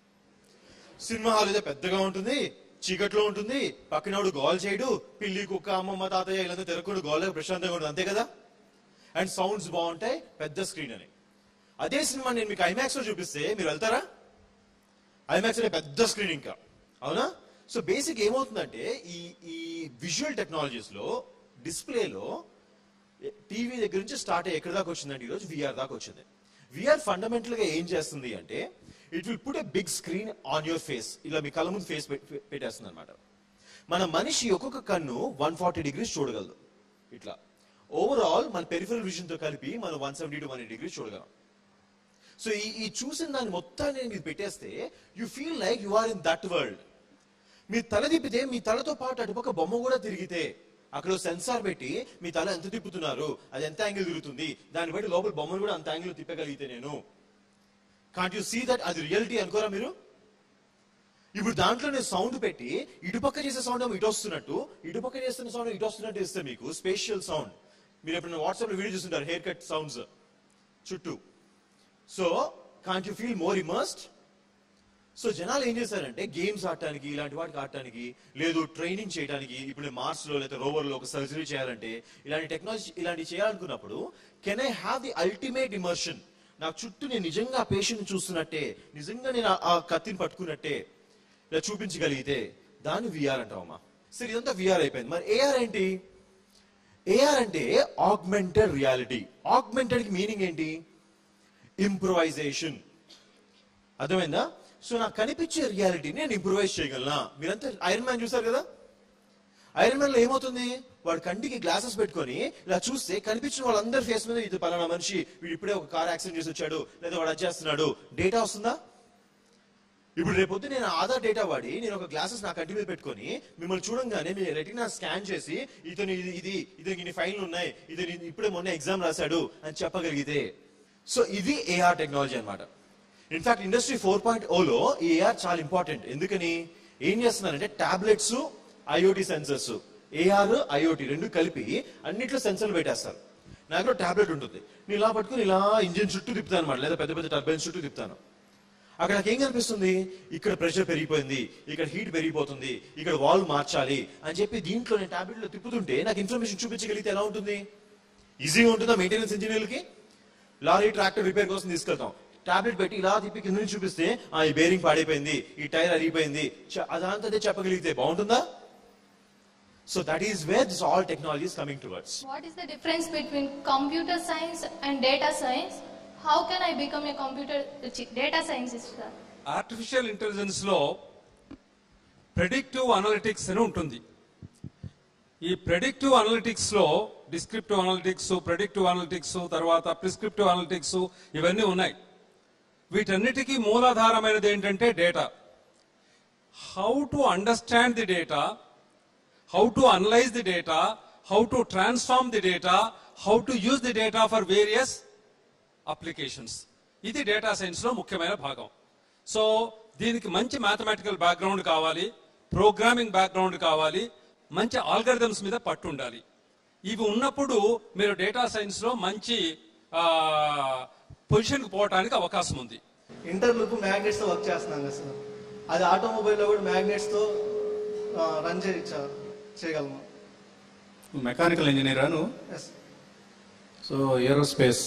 సినిమా హాల్ అయితే పెద్దగా ఉంటుంది చీకట్లో ఉంటుంది పక్కనోడు గోల్ చేయడు పిల్లి కుక్క అమ్మమ్మ తాతయ్య ఇలా తిరగకుండా గోల్ ప్రశాంతంగా ఉంటుంది అంతే కదా అండ్ సౌండ్స్ బాగుంటాయి పెద్ద స్క్రీన్ అని అదే సినిమా నేను మీకు ఐమాక్స్ లో చూపిస్తే మీరు వెళ్తారా ఐమాక్స్ అనే పెద్ద స్క్రీన్ ఇంకా అవునా సో బేసిక్ ఏమవుతుందంటే ఈ ఈ విజువల్ టెక్నాలజీస్ లో డిస్ప్లేలో టీవీ దగ్గర నుంచి స్టార్ట్ అయ్యి ఎక్కడి దాకా వచ్చిందంటే ఈరోజు విఆర్ దాకా వచ్చింది విఆర్ ఫండమెంటల్ గా ఏం చేస్తుంది అంటే it will put a big screen on your face ఇలా మీ కళ్ళ ముందు ఫేస్ పెట్టేస్తుంది అనమాట మన మనిషి ఒక్కొక్క కన్ను వన్ ఫార్టీ డిగ్రీస్ చూడగలదు ఇట్లా ఓవరాల్ మన పెరిఫరల్ విజన్ తో కలిపి మనం one seventy two one degrees చూడగలం సో ఈ ఈ చూసిన దాన్ని మొత్తాన్ని మీరు పెట్టేస్తే you feel like you are in that world మీ తల తిప్పితే మీ తలతో పాటు అటుపక్క బొమ్మ కూడా తిరిగితే అక్కడ సెన్సార్ పెట్టి మీ తల ఎంత తిప్పుతున్నారు అది ఎంత యాంగిల్ తిరుగుతుంది దాన్ని బట్టి లోపల బొమ్మను కూడా అంత యాంగిల్ తిప్పగలిగితే నేను కాంట్ యు సీ దట్ అది రియాలిటీ అనుకోరా మీరు ఇప్పుడు దాంట్లో నేను సౌండ్ పెట్టి ఇటుపక్క చేసే సౌండ్ ఏమో ఇటు వస్తున్నట్టు ఇటుపక్క చేస్తున్న సౌండ్ ఇటు వస్తున్నట్టు ఇస్తే మీకు స్పేషియల్ సౌండ్ మీరు ఎప్పుడైనా వాట్సాప్ లో వీడియో చూస్తుంటారు హెయిర్ కట్ సౌండ్స్ చుట్టూ so can't you feel more immersed so జనాలు ఏం చేశారంటే గేమ్స్ ఆడటానికి ఇలాంటి వాటికి ఆడటానికి లేదు ట్రైనింగ్ చేయడానికి ఇప్పుడు నేను మార్స్ లో లేదా రోవర్ లో ఒక సర్జరీ చేయాలంటే ఇలాంటి టెక్నాలజీ ఇలాంటి చేయాలనుకున్నప్పుడు can I have the ultimate immersion నాకు చుట్టూ నేను నిజంగా ఆ పేషెంట్ చూస్తున్నట్టే నిజంగా నేను ఆ- ఆ కత్తిని పట్టుకున్నట్టే ఇలా చూపించగలిగితే దాన్ని విఆర్ అంటామమ్మా సరే ఇదంతా విఆర్ అయిపోయింది మరి ఏఆర్ ఏంటి ఏఆర్ అంటే ఆగ్మెంటెడ్ రియాలిటీ ఆగ్మెంటెడ్ కి మీనింగ్ ఏంటి ఇంప్రొవైజేషన్ అర్థమైందా సో నాకు కనిపించే రియాలిటీని నేను ఇంప్రూవైజ్ చేయగలనా మీరంతా ఐరన్ మ్యాన్ చూసారు కదా ఐరన్ మ్యాన్ లో ఏమవుతుంది వాడు కంటికి గ్లాసెస్ పెట్టుకొని ఇలా చూస్తే కనిపించిన వాళ్ళందరి ఫేస్ మీద ఇది పలానా మనిషి వీడు ఇప్పుడే ఒక కార్ యాక్సిడెంట్ చేసి వచ్చాడు లేదా వాడు అది చేస్తున్నాడు డేటా వస్తుందా ఇప్పుడు రేపొద్దు నేను ఆధార్ డేటా వాడి నేను ఒక గ్లాసెస్ నా కంటి మీద పెట్టుకొని మిమ్మల్ని చూడంగానే మీ రెటినా స్కాన్ చేసి ఇతను ఇది ఇది ఇతనికి ఇన్ని ఫైన్లు ఉన్నాయి ఇతను ఇది ఇప్పుడే మొన్న ఎగ్జామ్ రాశాడు అని చెప్పగలిగితే సో ఇది ఏఆర్ టెక్నాలజీ అన్నమాట ఇన్ఫాక్ట్ ఇండస్ట్రీ ఫోర్ పాయింట్ ఓలో ఈ ఏఆర్ చాలా ఇంపార్టెంట్ ఎందుకని ఏం చేస్తున్నారంటే tablets IoT sensors AR IoT రెండు కలిపి అన్నిట్లో సెన్సర్లు పెట్టేస్తారు నా దగ్గర టాబ్లెట్ ఉంటుంది నేను ఇలా పట్టుకుని ఇలా ఇంజిన్ చుట్టూ తిప్పుతాను అనమాట లేదా పెద్ద పెద్ద టర్బైన్స్ చుట్టూ తిప్పుతాను అక్కడ నాకు ఏం కనిపిస్తుంది ఇక్కడ ప్రెషర్ పెరిగిపోయింది ఇక్కడ హీట్ పెరిగిపోతుంది ఇక్కడ వాల్వ్ మార్చాలి అని చెప్పి దీంట్లో నేను టాబ్లెట్ లో తిప్పుతుంటే నాకు ఇన్ఫర్మేషన్ చూపించగలిగితే ఎలా ఉంటుంది ఈజీగా ఉంటుందా మెయింటెనెన్స్ ఇంజనీర్లకి లారీ ట్రాక్టర్ రిపేర్ కోసం తీసుకెళ్తాం టాబ్లెట్ పెట్టి ఇలా తిప్పి కింద నుంచి చూపిస్తే ఆ ఈ బేరింగ్ పాడైపోయింది ఈ టైర్ అరిగిపోయింది చ- అదంతా అదే చెప్పగలిగితే బాగుంటుందా so that is where this all technologies coming towards What is the difference between computer science and data science? How can I become a computer ch- data scientist? sir? Artificial intelligence లో predictive analytics అని ఉంటుంది ఈ predictive analytics లో descriptive analytics predictive analytics తర్వాత prescriptive analytics ఇవన్నీ ఉన్నాయి వీటన్నిటికీ మూలాధారమైనది ఏంటంటే data how to understand the data how to analyse the data how to transform the data how to use the data for various applications ఇది data science లో ముఖ్యమైన భాగం సో దీనికి మంచి మ్యాథమెటికల్ బ్యాక్గ్రౌండ్ కావాలి ప్రోగ్రామింగ్ బ్యాక్గ్రౌండ్ కావాలి మంచి algorithms మీద పట్టు ఉండాలి ఇవి ఉన్నప్పుడు మీరు డేటా సైన్స్ లో మంచి పొజిషన్ కు పోవడానికి అవకాశం ఉంది ఇంటర్ లూప్ మ్యాగ్నెట్స్ తో వర్క్ చేస్తున్నాం కదా సార్ అది ఆటోమొబైల్లో కూడా మ్యాగ్నెట్స్ తో రన్ చేయించా చేయగలము మెకానికల్ ఇంజనీరా నువ్వు Yes. So aerospace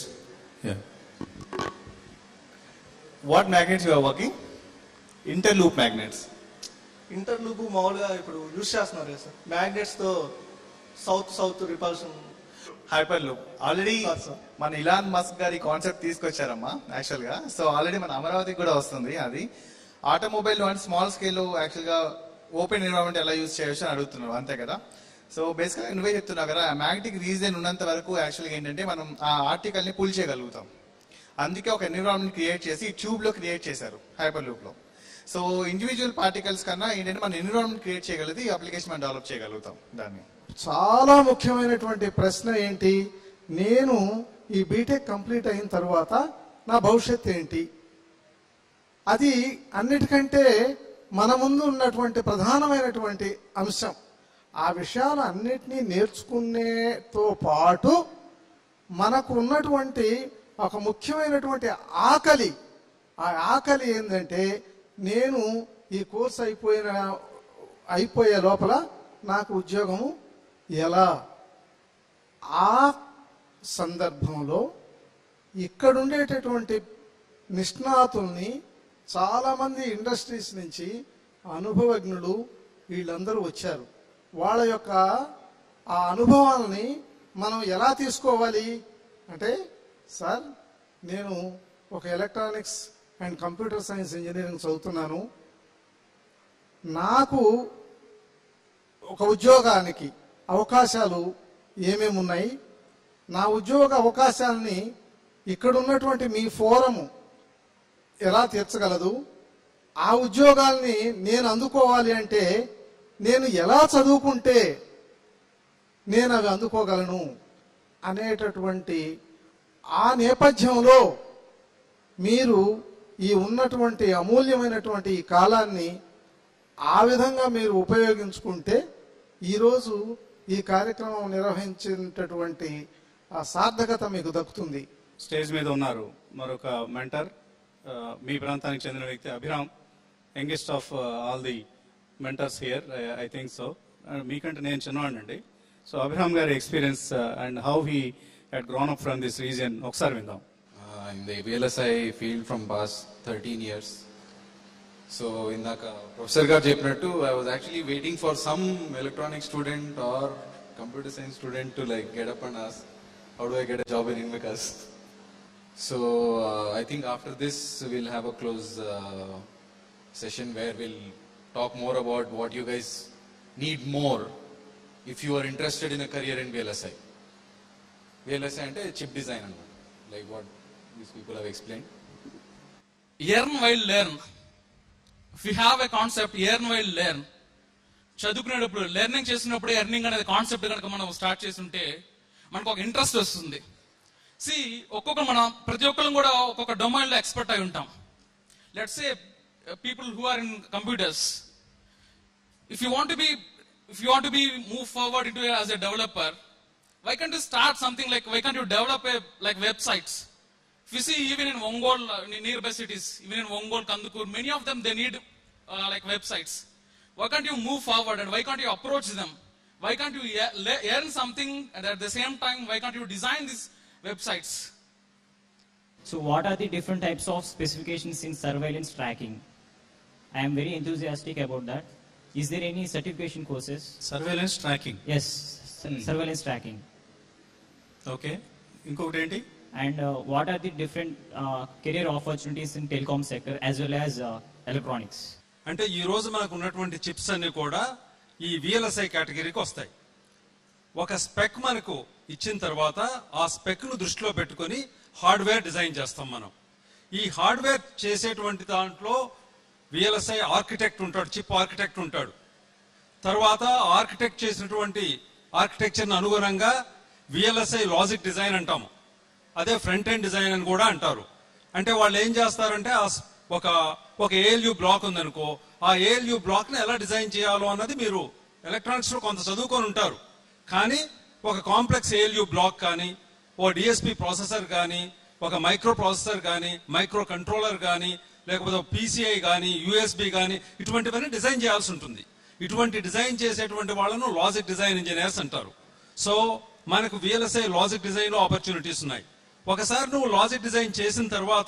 What magnets you are working? Interloop magnets. Interloop మామూలుగా ఇప్పుడు యూజ్ చేస్తున్నారు కదా సార్ మ్యాగ్నెట్స్ తో south south repulsion hyperloop already మన ఇలాన్ మస్క్ గారి కాన్సెప్ట్ తీసుకొచ్చారమ్మా యాక్చువల్ గా సో ఆల్రెడీ మన అమరావతికి కూడా వస్తుంది అది ఆటోమొబైల్ అండ్ స్మాల్ స్కేల్ లో యాక్చువల్ గా ఓపెన్ ఎన్విరాన్మెంట్ ఎలా యూజ్ చేయొచ్చు అని అడుగుతున్నారు అంతే కదా సో బేసిక్గా నువ్వే చెప్తున్నావు కదా మ్యాగ్నెటిక్ రీజన్ ఉన్నంత వరకు యాక్చువల్గా ఏంటంటే మనం ఆ ఆర్టికల్ ని పుల్ చేయగలుగుతాం అందుకే ఒక ఎన్విరాన్మెంట్ క్రియేట్ చేసి ట్యూబ్ లో క్రియేట్ చేశారు హైపర్ లూప్ లో సో ఇండివిజువల్ పార్టికల్స్ కన్నా ఏంటంటే మనం ఎన్విరాన్మెంట్ క్రియేట్ చేయగలిగితే ఈ అప్లికేషన్ మనం డెవలప్ చేయగలుగుతాం దాన్ని చాలా ముఖ్యమైనటువంటి ప్రశ్న ఏంటి నేను ఈ బీటెక్ కంప్లీట్ అయిన తర్వాత నా భవిష్యత్ ఏంటి అది అన్నిటికంటే మన ముందు ఉన్నటువంటి ప్రధానమైనటువంటి అంశం ఆ విషయాలు అన్నిటినీ నేర్చుకునేతో పాటు మనకు ఉన్నటువంటి ఒక ముఖ్యమైనటువంటి ఆకలి ఆ ఆకలి ఏంటంటే నేను ఈ కోర్స్ అయిపోయిన అయిపోయే లోపల నాకు ఉద్యోగము ఎలా ఆ సందర్భంలో ఇక్కడుండేటటువంటి నిష్ణాతుల్ని చాలామంది ఇండస్ట్రీస్ నుంచి అనుభవజ్ఞులు వీళ్ళందరూ వచ్చారు వాళ్ళ యొక్క ఆ అనుభవాలని మనం ఎలా తీసుకోవాలి అంటే సార్ నేను ఒక electronics and computer science engineering చదువుతున్నాను నాకు ఒక ఉద్యోగానికి అవకాశాలు ఏమేమి ఉన్నాయి నా ఉద్యోగ అవకాశాలని ఇక్కడ ఉన్నటువంటి మీ ఫోరము ఎలా తీర్చగలదు ఆ ఉద్యోగాల్ని నేను అందుకోవాలి అంటే నేను ఎలా చదువుకుంటే నేను అవి అందుకోగలను అనేటటువంటి ఆ నేపథ్యంలో మీరు ఈ ఉన్నటువంటి అమూల్యమైనటువంటి ఈ కాలాన్ని ఆ విధంగా మీరు ఉపయోగించుకుంటే ఈరోజు ఈ కార్యక్రమం నిర్వహించినటువంటి ఆ సార్థకత మీకు దక్కుతుంది స్టేజ్ మీద ఉన్నారు మరొక మెంటర్ ఆ, మీ ప్రాంతానికి చెందిన వ్యక్తి Abhiram youngest of all the mentors here I think so మీకంటే నేను చిన్నవాడినండి సో అబ్రహాం గారి experience and how he had grown up from this region ఒకసారి విందాం Uh, in the VLSI field from past 13 years. So ఇందాక ప్రొఫెసర్ గారు చెప్పినట్టు I was actually waiting for some electronic student or computer science student to like get up and ask how do I get a job in Invictus so I think after this will have a close session where will talk more about what you guys need more if you are interested in a career in VLSI VLSI అంటే chip design అన్నమాట like what these people have explain earn while learn if you have a concept earn while learn చదువుకునేటప్పుడు learning చేసినప్పుడు earning అనేది concept కనుక మనం start చేస్తుంటే మనకు ఒక ఇంట్రెస్ట్ వస్తుంది సి ఒక్కొక్క మనం ప్రతి ఒక్కరం కూడా ఒక్కొక్క డొమైన్ లో ఎక్స్పర్ట్ అయి ఉంటాం let's say people who are in computers if you want to be if you want to be move forward into as a developer why can't you start something like why can't you develop a like websites if you see even in Ongol uh, nearby cities even in Ongol Kandukur many of them they need uh, like websites why can't you move forward and why can't you approach them why can't you e- le- earn something and at the same time why can't you design these websites So what are the different types of specifications in surveillance tracking? I am very enthusiastic about that. Is there any certification courses? Surveillance tracking? Yes, sur- surveillance tracking. Okay ఇంకొకటి ఏంటి And uh, what are the different uh, career opportunities in telecom sector as well as uh, electronics? అంటే ఈ రోజు మనకు ఉన్నటువంటి chips అన్ని కూడా ఈ విఎల్ఎస్ఐ కేటగిరీకి వస్తాయి ఒక స్పెక్ మనకు ఇచ్చిన తర్వాత ఆ స్పెక్ ను దృష్టిలో పెట్టుకొని హార్డ్వేర్ డిజైన్ చేస్తాం మనం ఈ హార్డ్వేర్ చేసేటువంటి దాంట్లో విఎల్ఎస్ఐ ఆర్కిటెక్ట్ ఉంటాడు చిప్ ఆర్కిటెక్ట్ ఉంటాడు తర్వాత ఆర్కిటెక్ట్ చేసినటువంటి ఆర్కిటెక్చర్ అనుగుణంగా విఎల్ఎస్ఐ లాజిక్ డిజైన్ అంటాము అదే ఫ్రంట్ ఎండ్ డిజైన్ అని కూడా అంటారు అంటే వాళ్ళు ఏం చేస్తారంటే ఆ స్- ఒక ఒక ఏఎల్యూ బ్లాక్ ఉందనుకో ఆ ఏఎల్యూ బ్లాక్ ని ఎలా డిజైన్ చేయాలో అన్నది మీరు ఎలక్ట్రానిక్స్ లో కొంత చదువుకొని ఉంటారు కానీ ఒక కాంప్లెక్స్ ఏఎల్యూ బ్లాక్ కానీ ఓ డిఎస్పి ప్రాసెసర్ కానీ ఒక మైక్రో ప్రాసెసర్ కానీ మైక్రో కంట్రోలర్ కానీ లేకపోతే పీసీఐ కానీ యూఎస్బి కానీ ఇటువంటివన్నీ డిజైన్ చేయాల్సి ఉంటుంది ఇటువంటి డిజైన్ చేసేటువంటి వాళ్ళను లాజిక్ డిజైన్ ఇంజనీర్స్ అంటారు సో మనకు విఎల్ఎస్ఐ లాజిక్ డిజైన్ లో ఆపర్చునిటీస్ ఉన్నాయి ఒకసారి నువ్వు లాజిక్ డిజైన్ చేసిన తర్వాత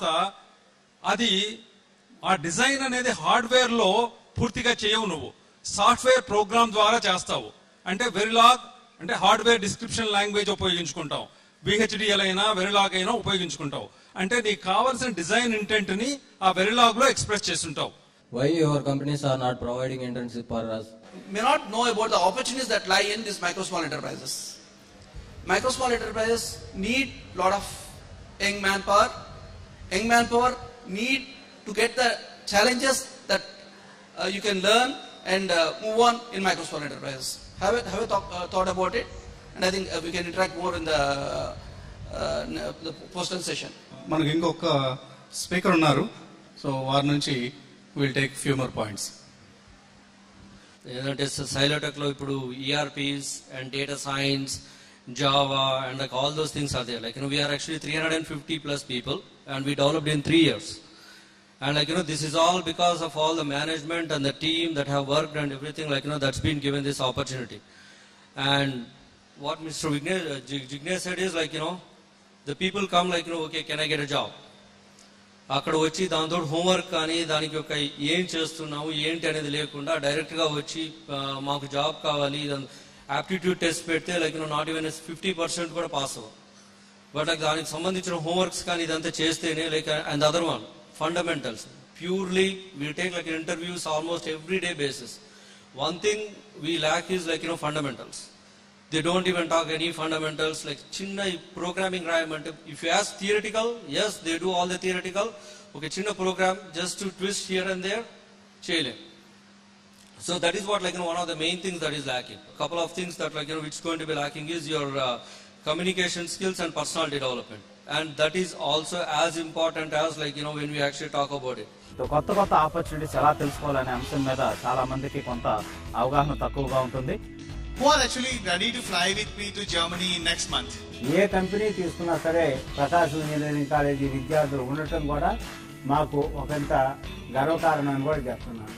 అది ఆ డిజైన్ అనేది హార్డ్వేర్ లో పూర్తిగా చేయవు నువ్వు సాఫ్ట్వేర్ ప్రోగ్రామ్ ద్వారా చేస్తావు అంటే వెరిలాగ్ అంటే హార్డ్వేర్ డిస్క్రిప్షన్ లాంగ్వేజ్ ఉపయోగించుకుంటావు బిహెచ్డిఎల్ అయినా వెరిలాగ్ అయినా ఉపయోగించుకుంటావు అంటే నీకు కావాల్సిన డిజైన్ ఇంటెంట్ ని ఆ వెరిలాగ్ లో ఎక్స్ప్రెస్ చేస్తుంటావు Why your companies are not providing internship for us? may not know about the opportunities that lie in these micro small enterprises. Micro small enterprises need lot of young manpower. Young manpower need to get the challenges that uh, you can learn and uh, move on in micro small enterprises. Have you, have you talk, uh, thought about it? And I think uh, we can interact more in the, uh, n- the postal session. మనకు ఇంకొక speaker ఉన్నారు so వారి నుంచి will take few more points ఏంటంటే సైలోటెక్లో ఇప్పుడు ERPs and data science Java and like all those things are there like you we are actually three hundred and fifty plus people and we developed in three years And like, you know, this is all because of all the management and the team that have worked and everything, like, you know, that's been given this opportunity. And what Mr. Vignesh, uh, Jig- Jignesh said is like, you know, the people come like, you know, okay, can I get a job? అక్కడ వచ్చి దాంతో homework కానీ దానికి ఒక ఏం చేస్తున్నాము ఏంటి అనేది లేకుండా డైరెక్ట్ గా వచ్చి ఆ, మాకు జాబ్ కావాలి ఆప్టిట్యూడ్ టెస్ట్ పెడితే like not even fifty percent కూడా పాస్ అవ్వం బట్ లైక్ దానికి సంబంధించిన హోంవర్క్స్ కానీ ఇదంతా చేస్తేనే like and other one fundamentals purely we take like interviews almost every day basis one thing we lack is like you know fundamentals they don't even talk any fundamentals like చిన్న programming రాయమంటే if you ask theoretical yes they do all the theoretical ఒక చిన్న program just to twist here and there చేయలేం so that is what like one of the main things that is lacking couple of things that like which going to be lacking is your communication skills and personality development and that is also as important as like you know when we actually talk about it కొత్త కొత్త opportunities ఎలా తెలుసుకోవాలనే అంశం మీద చాలా మందికి కొంత అవగాహన తక్కువగా ఉంటుంది Who are actually ready to fly with me to Germany next month? ఏ కంపెనీ తీసుకున్నా సరే ప్రకాశం ఇంజనీరింగ్ కాలేజీ విద్యార్థులు ఉండటం కూడా మాకు ఒకంత గర్వకారణం అని కూడా చెప్తున్నాను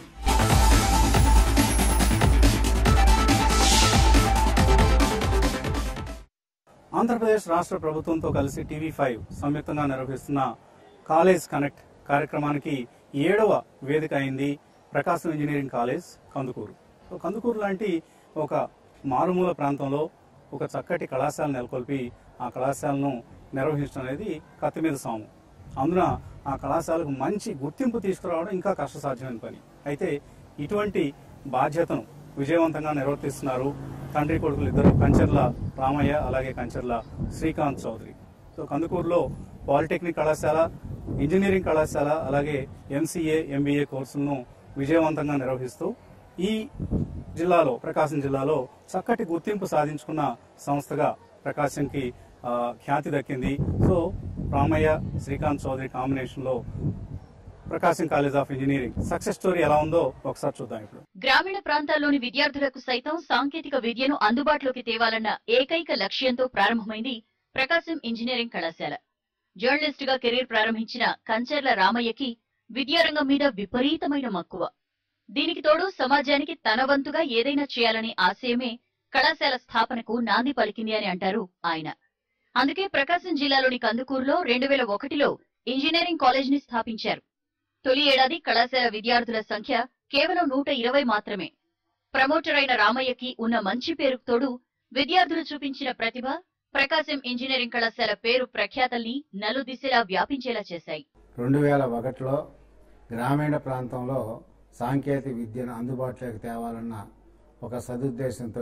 ఆంధ్రప్రదేశ్ రాష్ట్ర ప్రభుత్వంతో కలిసి టీవీ ఫైవ్ సంయుక్తంగా నిర్వహిస్తున్న కాలేజ్ కనెక్ట్ కార్యక్రమానికి ఏడవ వేదిక అయింది Prakasam engineering college Kandukur so Kandukur లాంటి ఒక మారుమూల ప్రాంతంలో ఒక చక్కటి కళాశాల నెలకొల్పి ఆ కళాశాలను నిర్వహించడం అనేది కత్తి మీద సాము అందున ఆ కళాశాలకు మంచి గుర్తింపు తీసుకురావడం ఇంకా కష్టసాధ్యమైన పని అయితే ఇటువంటి బాధ్యతను విజయవంతంగా నిర్వర్తిస్తున్నారు తండ్రి కొడుకులు ఇద్దరు కంచర్ల రామయ్య అలాగే కంచర్ల శ్రీకాంత్ చౌదరి సో కందుకూరులో పాలిటెక్నిక్ కళాశాల ఇంజనీరింగ్ కళాశాల అలాగే ఎంసీఏ ఎంబీఏ కోర్సులను విజయవంతంగా నిర్వహిస్తూ ఈ జిల్లాలో ప్రకాశం జిల్లాలో చక్కటి గుర్తింపు సాధించుకున్న సంస్థగా ప్రకాశంకి ఆ, ఖ్యాతి దక్కింది సో రామయ్య శ్రీకాంత్ చౌదరి కాంబినేషన్ లో Prakasam college of engineering success story ఎలా ఉందో ఒకసారి చూద్దాం ఇప్పుడు గ్రామీణ ప్రాంతాల్లోని విద్యార్థులకు సైతం సాంకేతిక విద్యను అందుబాటులోకి తేవాలన్న ఏకైక లక్ష్యంతో ప్రారంభమైంది ప్రకాశం ఇంజనీరింగ్ కళాశాల జర్నలిస్ట్ గా కెరీర్ ప్రారంభించిన కంచర్ల రామయ్యకి విద్యారంగం మీద విపరీతమైన మక్కువ దీనికి తోడు సమాజానికి తన వంతుగా ఏదైనా చేయాలనే ఆశయమే కళాశాల స్థాపనకు నాంది పలికింది అని అంటారు ఆయన అందుకే ప్రకాశం జిల్లాలోని కందుకూరులో రెండు వేల ఒకటిలో ఇంజనీరింగ్ కాలేజ్ ని స్థాపించారు తొలి ఏడాది కళాశాల విద్యార్థుల సంఖ్య కేవలం నూట ఇరవై మాత్రమే ప్రమోటర్ అయిన రామయ్యకి ఉన్న మంచి పేరుకు తోడు విద్యార్థులు చూపించిన ప్రతిభ ప్రకాశం ఇంజనీరింగ్ కళాశాల పేరు ప్రఖ్యాతల్ని నలుదిశలా వ్యాపించేలా చేశాయి రెండు వేల ఒకటిలో గ్రామీణ ప్రాంతంలో సాంకేతిక విద్యను అందుబాటులోకి తేవాలన్న ఒక సదుద్దేశంతో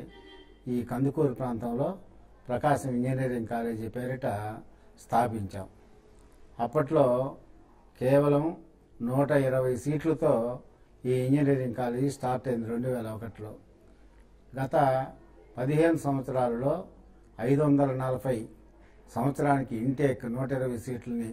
ఈ కందుకూరు ప్రాంతంలో ప్రకాశం ఇంజనీరింగ్ కాలేజీ పేరిట స్థాపించాం అప్పట్లో కేవలం నూట ఇరవై సీట్లతో ఈ ఇంజనీరింగ్ కాలేజీ స్టార్ట్ అయింది రెండు వేల ఒకటిలో గత పదిహేను సంవత్సరాలలో ఐదు వందల నలభై సంవత్సరానికి ఇంటేక్ నూట ఇరవై సీట్లని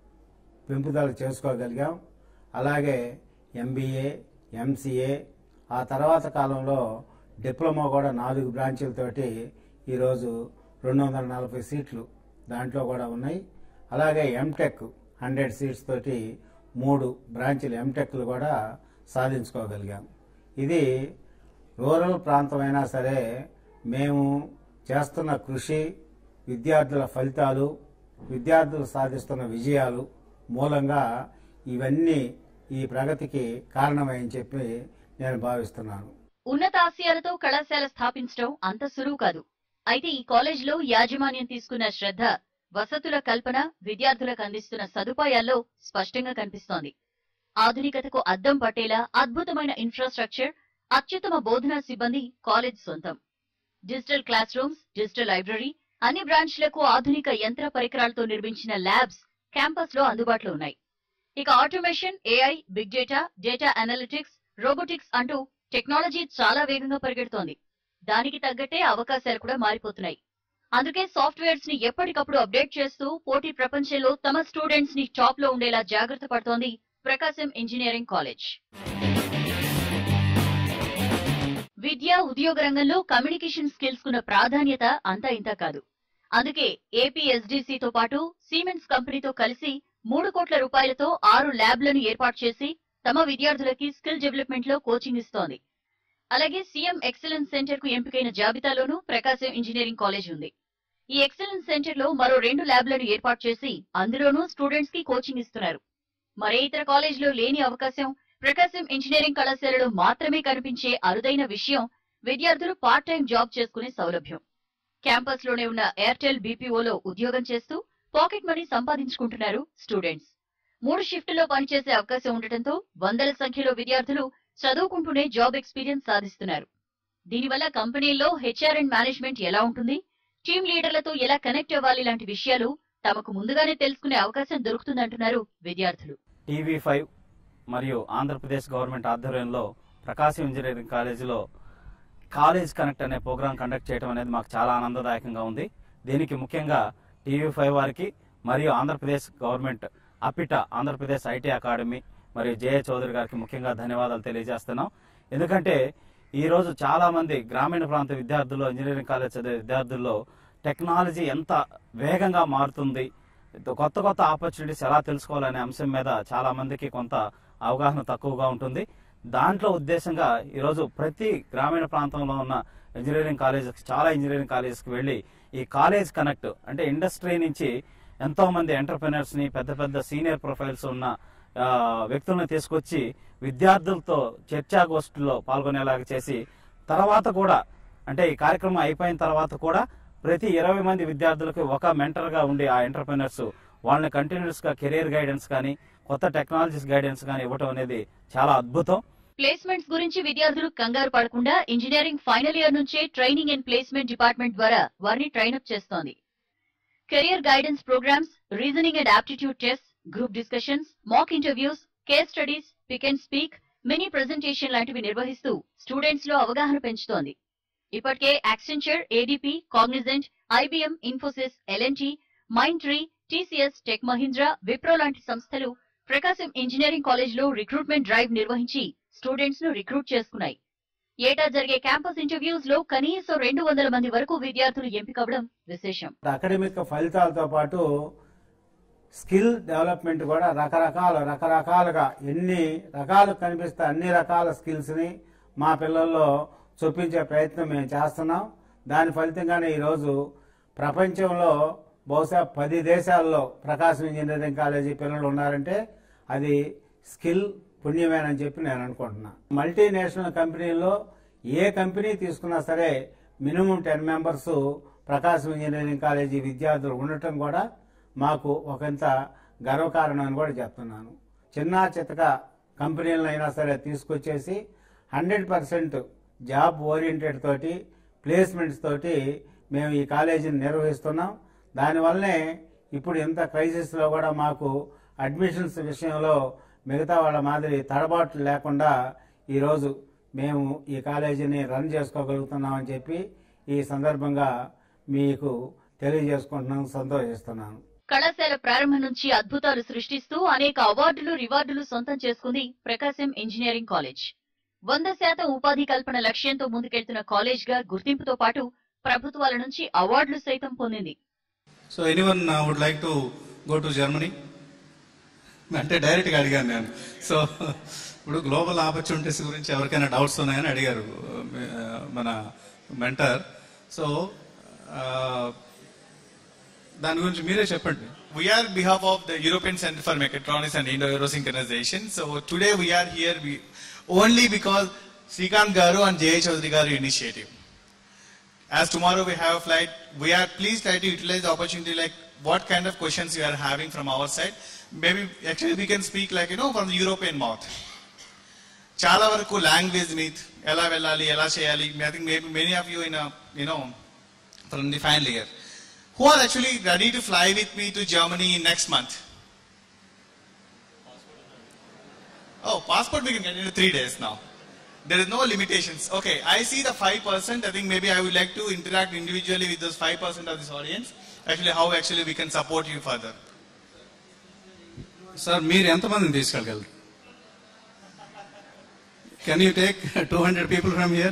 పెంపుదల చేసుకోగలిగాం అలాగే ఎంబీఏ ఎంసీఏ ఆ తర్వాత కాలంలో డిప్లొమా కూడా నాలుగు బ్రాంచీలతోటి ఈరోజు రెండు వందల నలభై సీట్లు దాంట్లో కూడా ఉన్నాయి అలాగే ఎంటెక్ హండ్రెడ్ సీట్స్ తోటి మూడు బ్రాంచీలు ఎంటెక్లు కూడా సాధించుకోగలిగాం ఇది రూరల్ ప్రాంతమైనా సరే మేము చేస్తున్న కృషి విద్యార్థుల ఫలితాలు విద్యార్థులు సాధిస్తున్న విజయాలు మూలంగా ఇవన్నీ ఈ ప్రగతికి కారణమని చెప్పి నేను భావిస్తున్నాను ఉన్నత ఆశయాలతో కళాశాల స్థాపించడం అంత సులువు కాదు అయితే ఈ కాలేజీలో యాజమాన్యం తీసుకున్న శ్రద్ధ వసతుల కల్పన విద్యార్థులకు అందిస్తున్న సదుపాయాల్లో స్పష్టంగా కనిపిస్తోంది ఆధునికతకు అద్దం పట్టేలా అద్భుతమైన ఇన్ఫ్రాస్ట్రక్చర్ అత్యుత్తమ బోధనా సిబ్బంది కాలేజ్ సొంతం digital classrooms digital library అన్ని బ్రాంచ్లకు ఆధునిక యంత్ర పరికరాలతో నిర్మించిన ల్యాబ్స్ క్యాంపస్ లో అందుబాటులో ఉన్నాయి ఇక automation AI big data data analytics robotics అంటూ టెక్నాలజీ చాలా వేగంగా పరిగెడుతోంది దానికి తగ్గట్టే అవకాశాలు కూడా మారిపోతున్నాయి అందుకే సాఫ్ట్వేర్స్ ని ఎప్పటికప్పుడు అప్డేట్ చేస్తూ పోటీ ప్రపంచంలో తమ స్టూడెంట్స్ ని టాప్ లో ఉండేలా జాగ్రత్త పడుతోంది ప్రకాశం ఇంజనీరింగ్ కాలేజ్ విద్య ఉద్యోగ రంగంలో కమ్యూనికేషన్ స్కిల్స్ కున్న ప్రాధాన్యత అంతా ఇంతా కాదు అందుకే ఏపీఎస్డిసి తో పాటు సిమెంట్స్ కంపెనీతో కలిసి మూడు కోట్ల రూపాయలతో ఆరు ల్యాబ్లను ఏర్పాటు చేసి తమ విద్యార్థులకి స్కిల్ డెవలప్మెంట్ లో కోచింగ్ ఇస్తోంది అలాగే సీఎం ఎక్సలెన్స్ సెంటర్ కు ఎంపికైన జాబితాలోనూ ప్రకాశం ఇంజనీరింగ్ కాలేజ్ ఉంది ఈ ఎక్సలెన్స్ సెంటర్ లో మరో రెండు ల్యాబ్లను ఏర్పాటు చేసి అందులోనూ స్టూడెంట్స్ కి కోచింగ్ ఇస్తున్నారు మరే ఇతర కాలేజ్ లో లేని అవకాశం ప్రకాశం ఇంజనీరింగ్ కళాశాలలో మాత్రమే కనిపించే అరుదైన విషయం విద్యార్థులు పార్ట్ టైం జాబ్ చేసుకునే సౌలభ్యం క్యాంపస్ లోనే ఉన్న ఎయిర్టెల్ బీపీఓలో ఉద్యోగం చేస్తూ పాకెట్ మనీ సంపాదించుకుంటున్నారు స్టూడెంట్స్ మూడు షిఫ్టుల్లో పనిచేసే అవకాశం ఉండటంతో వందల సంఖ్యలో విద్యార్థులు చదువుకుంటూనే జాబ్ ఎక్స్పీరియన్స్ సాధిస్తున్నారు దీనివల్ల కంపెనీల్లో హెచ్ఆర్ అండ్ మేనేజ్మెంట్ ఎలా ఉంటుంది టీం లీడర్లతో ఎలా కనెక్ట్ అవ్వాలి లాంటి విషయాలు తమకు ముందుగానే తెలుసుకునే అవకాశం దొరుకుతుందంటున్నారు విద్యార్థులు టీవీ ఫైవ్ మరియు ఆంధ్రప్రదేశ్ గవర్నమెంట్ ఆధ్వర్యంలో ప్రకాశం ఇంజనీరింగ్ కాలేజీలో కాలేజ్ కనెక్ట్ అనే ప్రోగ్రాం కండక్ట్ చేయడం అనేది మాకు చాలా ఆనందదాయకంగా ఉంది దీనికి ముఖ్యంగా టీవీ ఫైవ్ వారికి మరియు Andhra Pradesh government APITA Andhra Pradesh IT academy మరియు జేఏ చౌదరి గారికి ముఖ్యంగా ధన్యవాదాలు తెలియజేస్తున్నాం ఎందుకంటే ఈ రోజు చాలా మంది గ్రామీణ ప్రాంత విద్యార్థుల్లో ఇంజనీరింగ్ కాలేజ్ చదివే విద్యార్థుల్లో టెక్నాలజీ ఎంత వేగంగా మారుతుంది కొత్త కొత్త ఆపర్చునిటీస్ ఎలా తెలుసుకోవాలనే అంశం మీద చాలా మందికి కొంత అవగాహన తక్కువగా ఉంటుంది దాంట్లో ఉద్దేశంగా ఈరోజు ప్రతి గ్రామీణ ప్రాంతంలో ఉన్న ఇంజనీరింగ్ కాలేజెస్ చాలా ఇంజనీరింగ్ కాలేజెస్కి వెళ్ళి ఈ కాలేజ్ కనెక్ట్ అంటే ఇండస్ట్రీ నుంచి ఎంతో మంది ఎంటర్ప్రినర్స్ ని పెద్ద పెద్ద సీనియర్ ప్రొఫైల్స్ ఉన్న ఆ, వ్యక్తులను తీసుకొచ్చి విద్యార్థులతో చర్చాగోష్ఠిలో పాల్గొనేలాగా చేసి తర్వాత కూడా అంటే ఈ కార్యక్రమం అయిపోయిన తర్వాత కూడా ప్రతి ఇరవై మంది విద్యార్థులకు ఒక మెంటర్ గా ఉండి ఆ ఎంటర్ప్రినర్స్ వాళ్ళని కంటిన్యూస్ గా కెరీర్ గైడెన్స్ కానీ కొత్త టెక్నాలజీస్ గైడెన్స్ కానీ ఇవ్వటం అనేది చాలా అద్భుతం ప్లేస్మెంట్స్ గురించి విద్యార్థులు కంగారు పడకుండా ఇంజనీరింగ్ ఫైనల్ ఇయర్ నుంచే ట్రైనింగ్ అండ్ ప్లేస్మెంట్ డిపార్ట్మెంట్ ద్వారా వారిని ట్రైన్అప్ చేస్తోంది career guidance programmes reasoning and aptitude test group discussions mock interviews case studies pick and speak mini presentation లాంటివి నిర్వహిస్తూ స్టూడెంట్స్ లో అవగాహన పెంచుతోంది ఇప్పటికే Accenture ADP Cognizant IBM Infosys LNT Mindtree TCS Tech Mahindra Wipro లాంటి సంస్థలు ప్రకాశం ఇంజనీరింగ్ కాలేజ్ లో రిక్రూట్మెంట్ డ్రైవ్ నిర్వహించి స్టూడెంట్స్ ను రిక్రూట్ చేసుకున్నాయి ఏటా జరిగే క్యాంపస్ ఇంటర్వ్యూస్ లో కనీసం రెండు వందల మంది వరకు విద్యార్థులు ఎంపికవడం విశేషం అకాడమిక్ ఫలితాలతో పాటు స్కిల్ డెవలప్మెంట్ కూడా రకరకాల రకరకాలుగా ఎన్ని రకాలు కనిపిస్తే అన్ని రకాల స్కిల్స్ని మా పిల్లల్లో చొప్పించే ప్రయత్నం మేము చేస్తున్నాం దాని ఫలితంగానే ఈరోజు ప్రపంచంలో బహుశా పది దేశాల్లో ప్రకాశం ఇంజనీరింగ్ కాలేజీ పిల్లలు ఉన్నారంటే అది స్కిల్ పుణ్యమేనని చెప్పి నేను అనుకుంటున్నా మల్టీనేషనల్ కంపెనీల్లో ఏ కంపెనీ తీసుకున్నా సరే minimum ten members Prakasam engineering college విద్యార్థులు ఉండటం కూడా మాకు ఒకంత గర్వకారణం అని కూడా చెప్తున్నాను చిన్న చితక కంపెనీలను అయినా సరే తీసుకొచ్చేసి హండ్రెడ్ పర్సెంట్ జాబ్ ఓరియంటెడ్ తోటి ప్లేస్మెంట్స్ తోటి మేము ఈ కాలేజీని నిర్వహిస్తున్నాం దానివల్లనే ఇప్పుడు ఇంత క్రైసిస్లో కూడా మాకు అడ్మిషన్స్ విషయంలో మిగతా వాళ్ళ మాదిరి తడబాట్లు లేకుండా ఈరోజు మేము ఈ కాలేజీని రన్ చేసుకోగలుగుతున్నామని చెప్పి ఈ సందర్భంగా మీకు తెలియజేసుకుంటున్నాను సంతోషిస్తున్నాను కళాశాల ప్రారంభం నుంచి అద్భుతాలు సృష్టిస్తూ అనేక అవార్డులు రివార్డులు సొంతం చేసుకుంది ప్రకాశం ఇంజనీరింగ్ కాలేజ్ వంద శాతం ఉపాధి కల్పన లక్ష్యంతో ముందుకెళ్తున్న కాలేజ్ గా గుర్తింపుతో పాటు ప్రభుత్వాల నుంచి అవార్డులు సైతం పొందింది so anyone would like to go to Germany అంటే డైరెక్ట్గా అడిగాను నేను సో ఇప్పుడు గ్లోబల్ ఆపర్చునిటీస్ గురించి ఎవరికైనా డౌట్స్ ఉన్నాయని అడిగారు ఆ, మన మెంటర్ సో దాని గురించి మీరే చెప్పండి We are on behalf of the European Center for Mechatronics and Indo-Euro Synchronization. So today we are here we, only because Srikant Garu and J.H. Chaudhary Garu initiative. As tomorrow we have a flight, we are please try to utilize the opportunity like what kind of questions you are having from our side. Maybe actually we can speak like you know from the European mouth. చాలా వరకు language meat ఎలా వెళ్ళాలి ఎలా చేయాలి I think maybe many of you in you know from the final year who are actually ready to fly with me to Germany next month? Oh, passport we can get in three days now. There is no limitations. Okay, I see the 5%. I think maybe I would like to interact individually with those 5% of this audience. Actually, how actually we can support you further. Sir మీరు ఎంతమందిని తీసుకెళ్ళగలరు can you take two hundred people from here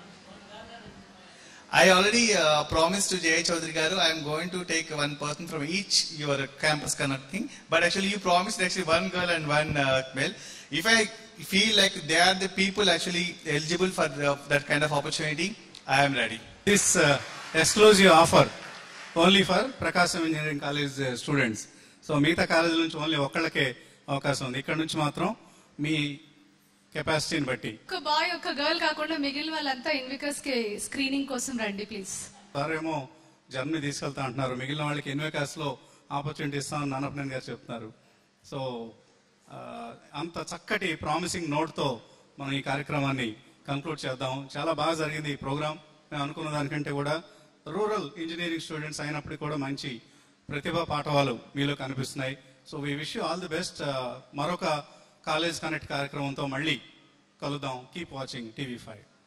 I already uh, promised to Jay Chaudhary Garu I am going to take one person from each your campus connecting. But actually you promised actually one girl and one uh, male. If I feel like they are the people actually eligible for the, that kind of opportunity, I am ready. This exclusive offer only for Prakasam engineering college students so మిగతా కాలేజీల నుంచి only ఒక్కళ్ళకే అవకాశం ఉంది ఇక్కడ నుంచి మాత్రం మీ కెపాసిటీని బట్టి ఒక బాయ్ ఒక గర్ల్ కాకుండా మిగిలిన వాళ్ళంతా ఇన్వికస్ కి స్క్రీనింగ్ కోసం రండి ప్లీజ్ సార్ ఏమో జర్మనీ తీసుకెళ్తా అంటున్నారు మిగిలిన వాళ్ళకి ఎన్వేకాస్ లో ఆపర్చునిటీ ఇస్తామని నానపనేని గారు చెప్తున్నారు సో ఆ, అంత చక్కటి ప్రామిసింగ్ నోట్ తో మనం ఈ కార్యక్రమాన్ని కంక్లూడ్ చేద్దాం చాలా బాగా జరిగింది ఈ ప్రోగ్రామ్ మేము అనుకున్న దానికంటే కూడా రూరల్ ఇంజనీరింగ్ స్టూడెంట్స్ అయినప్పటికీ కూడా మంచి ప్రతిభా పాఠవాలు మీలో కనిపిస్తున్నాయి so we wish you all the best మరొక కాలేజ్ కనెక్ట్ కార్యక్రమంతో మళ్ళీ కలుద్దాం కీప్ వాచింగ్ టీవీ ఫైవ్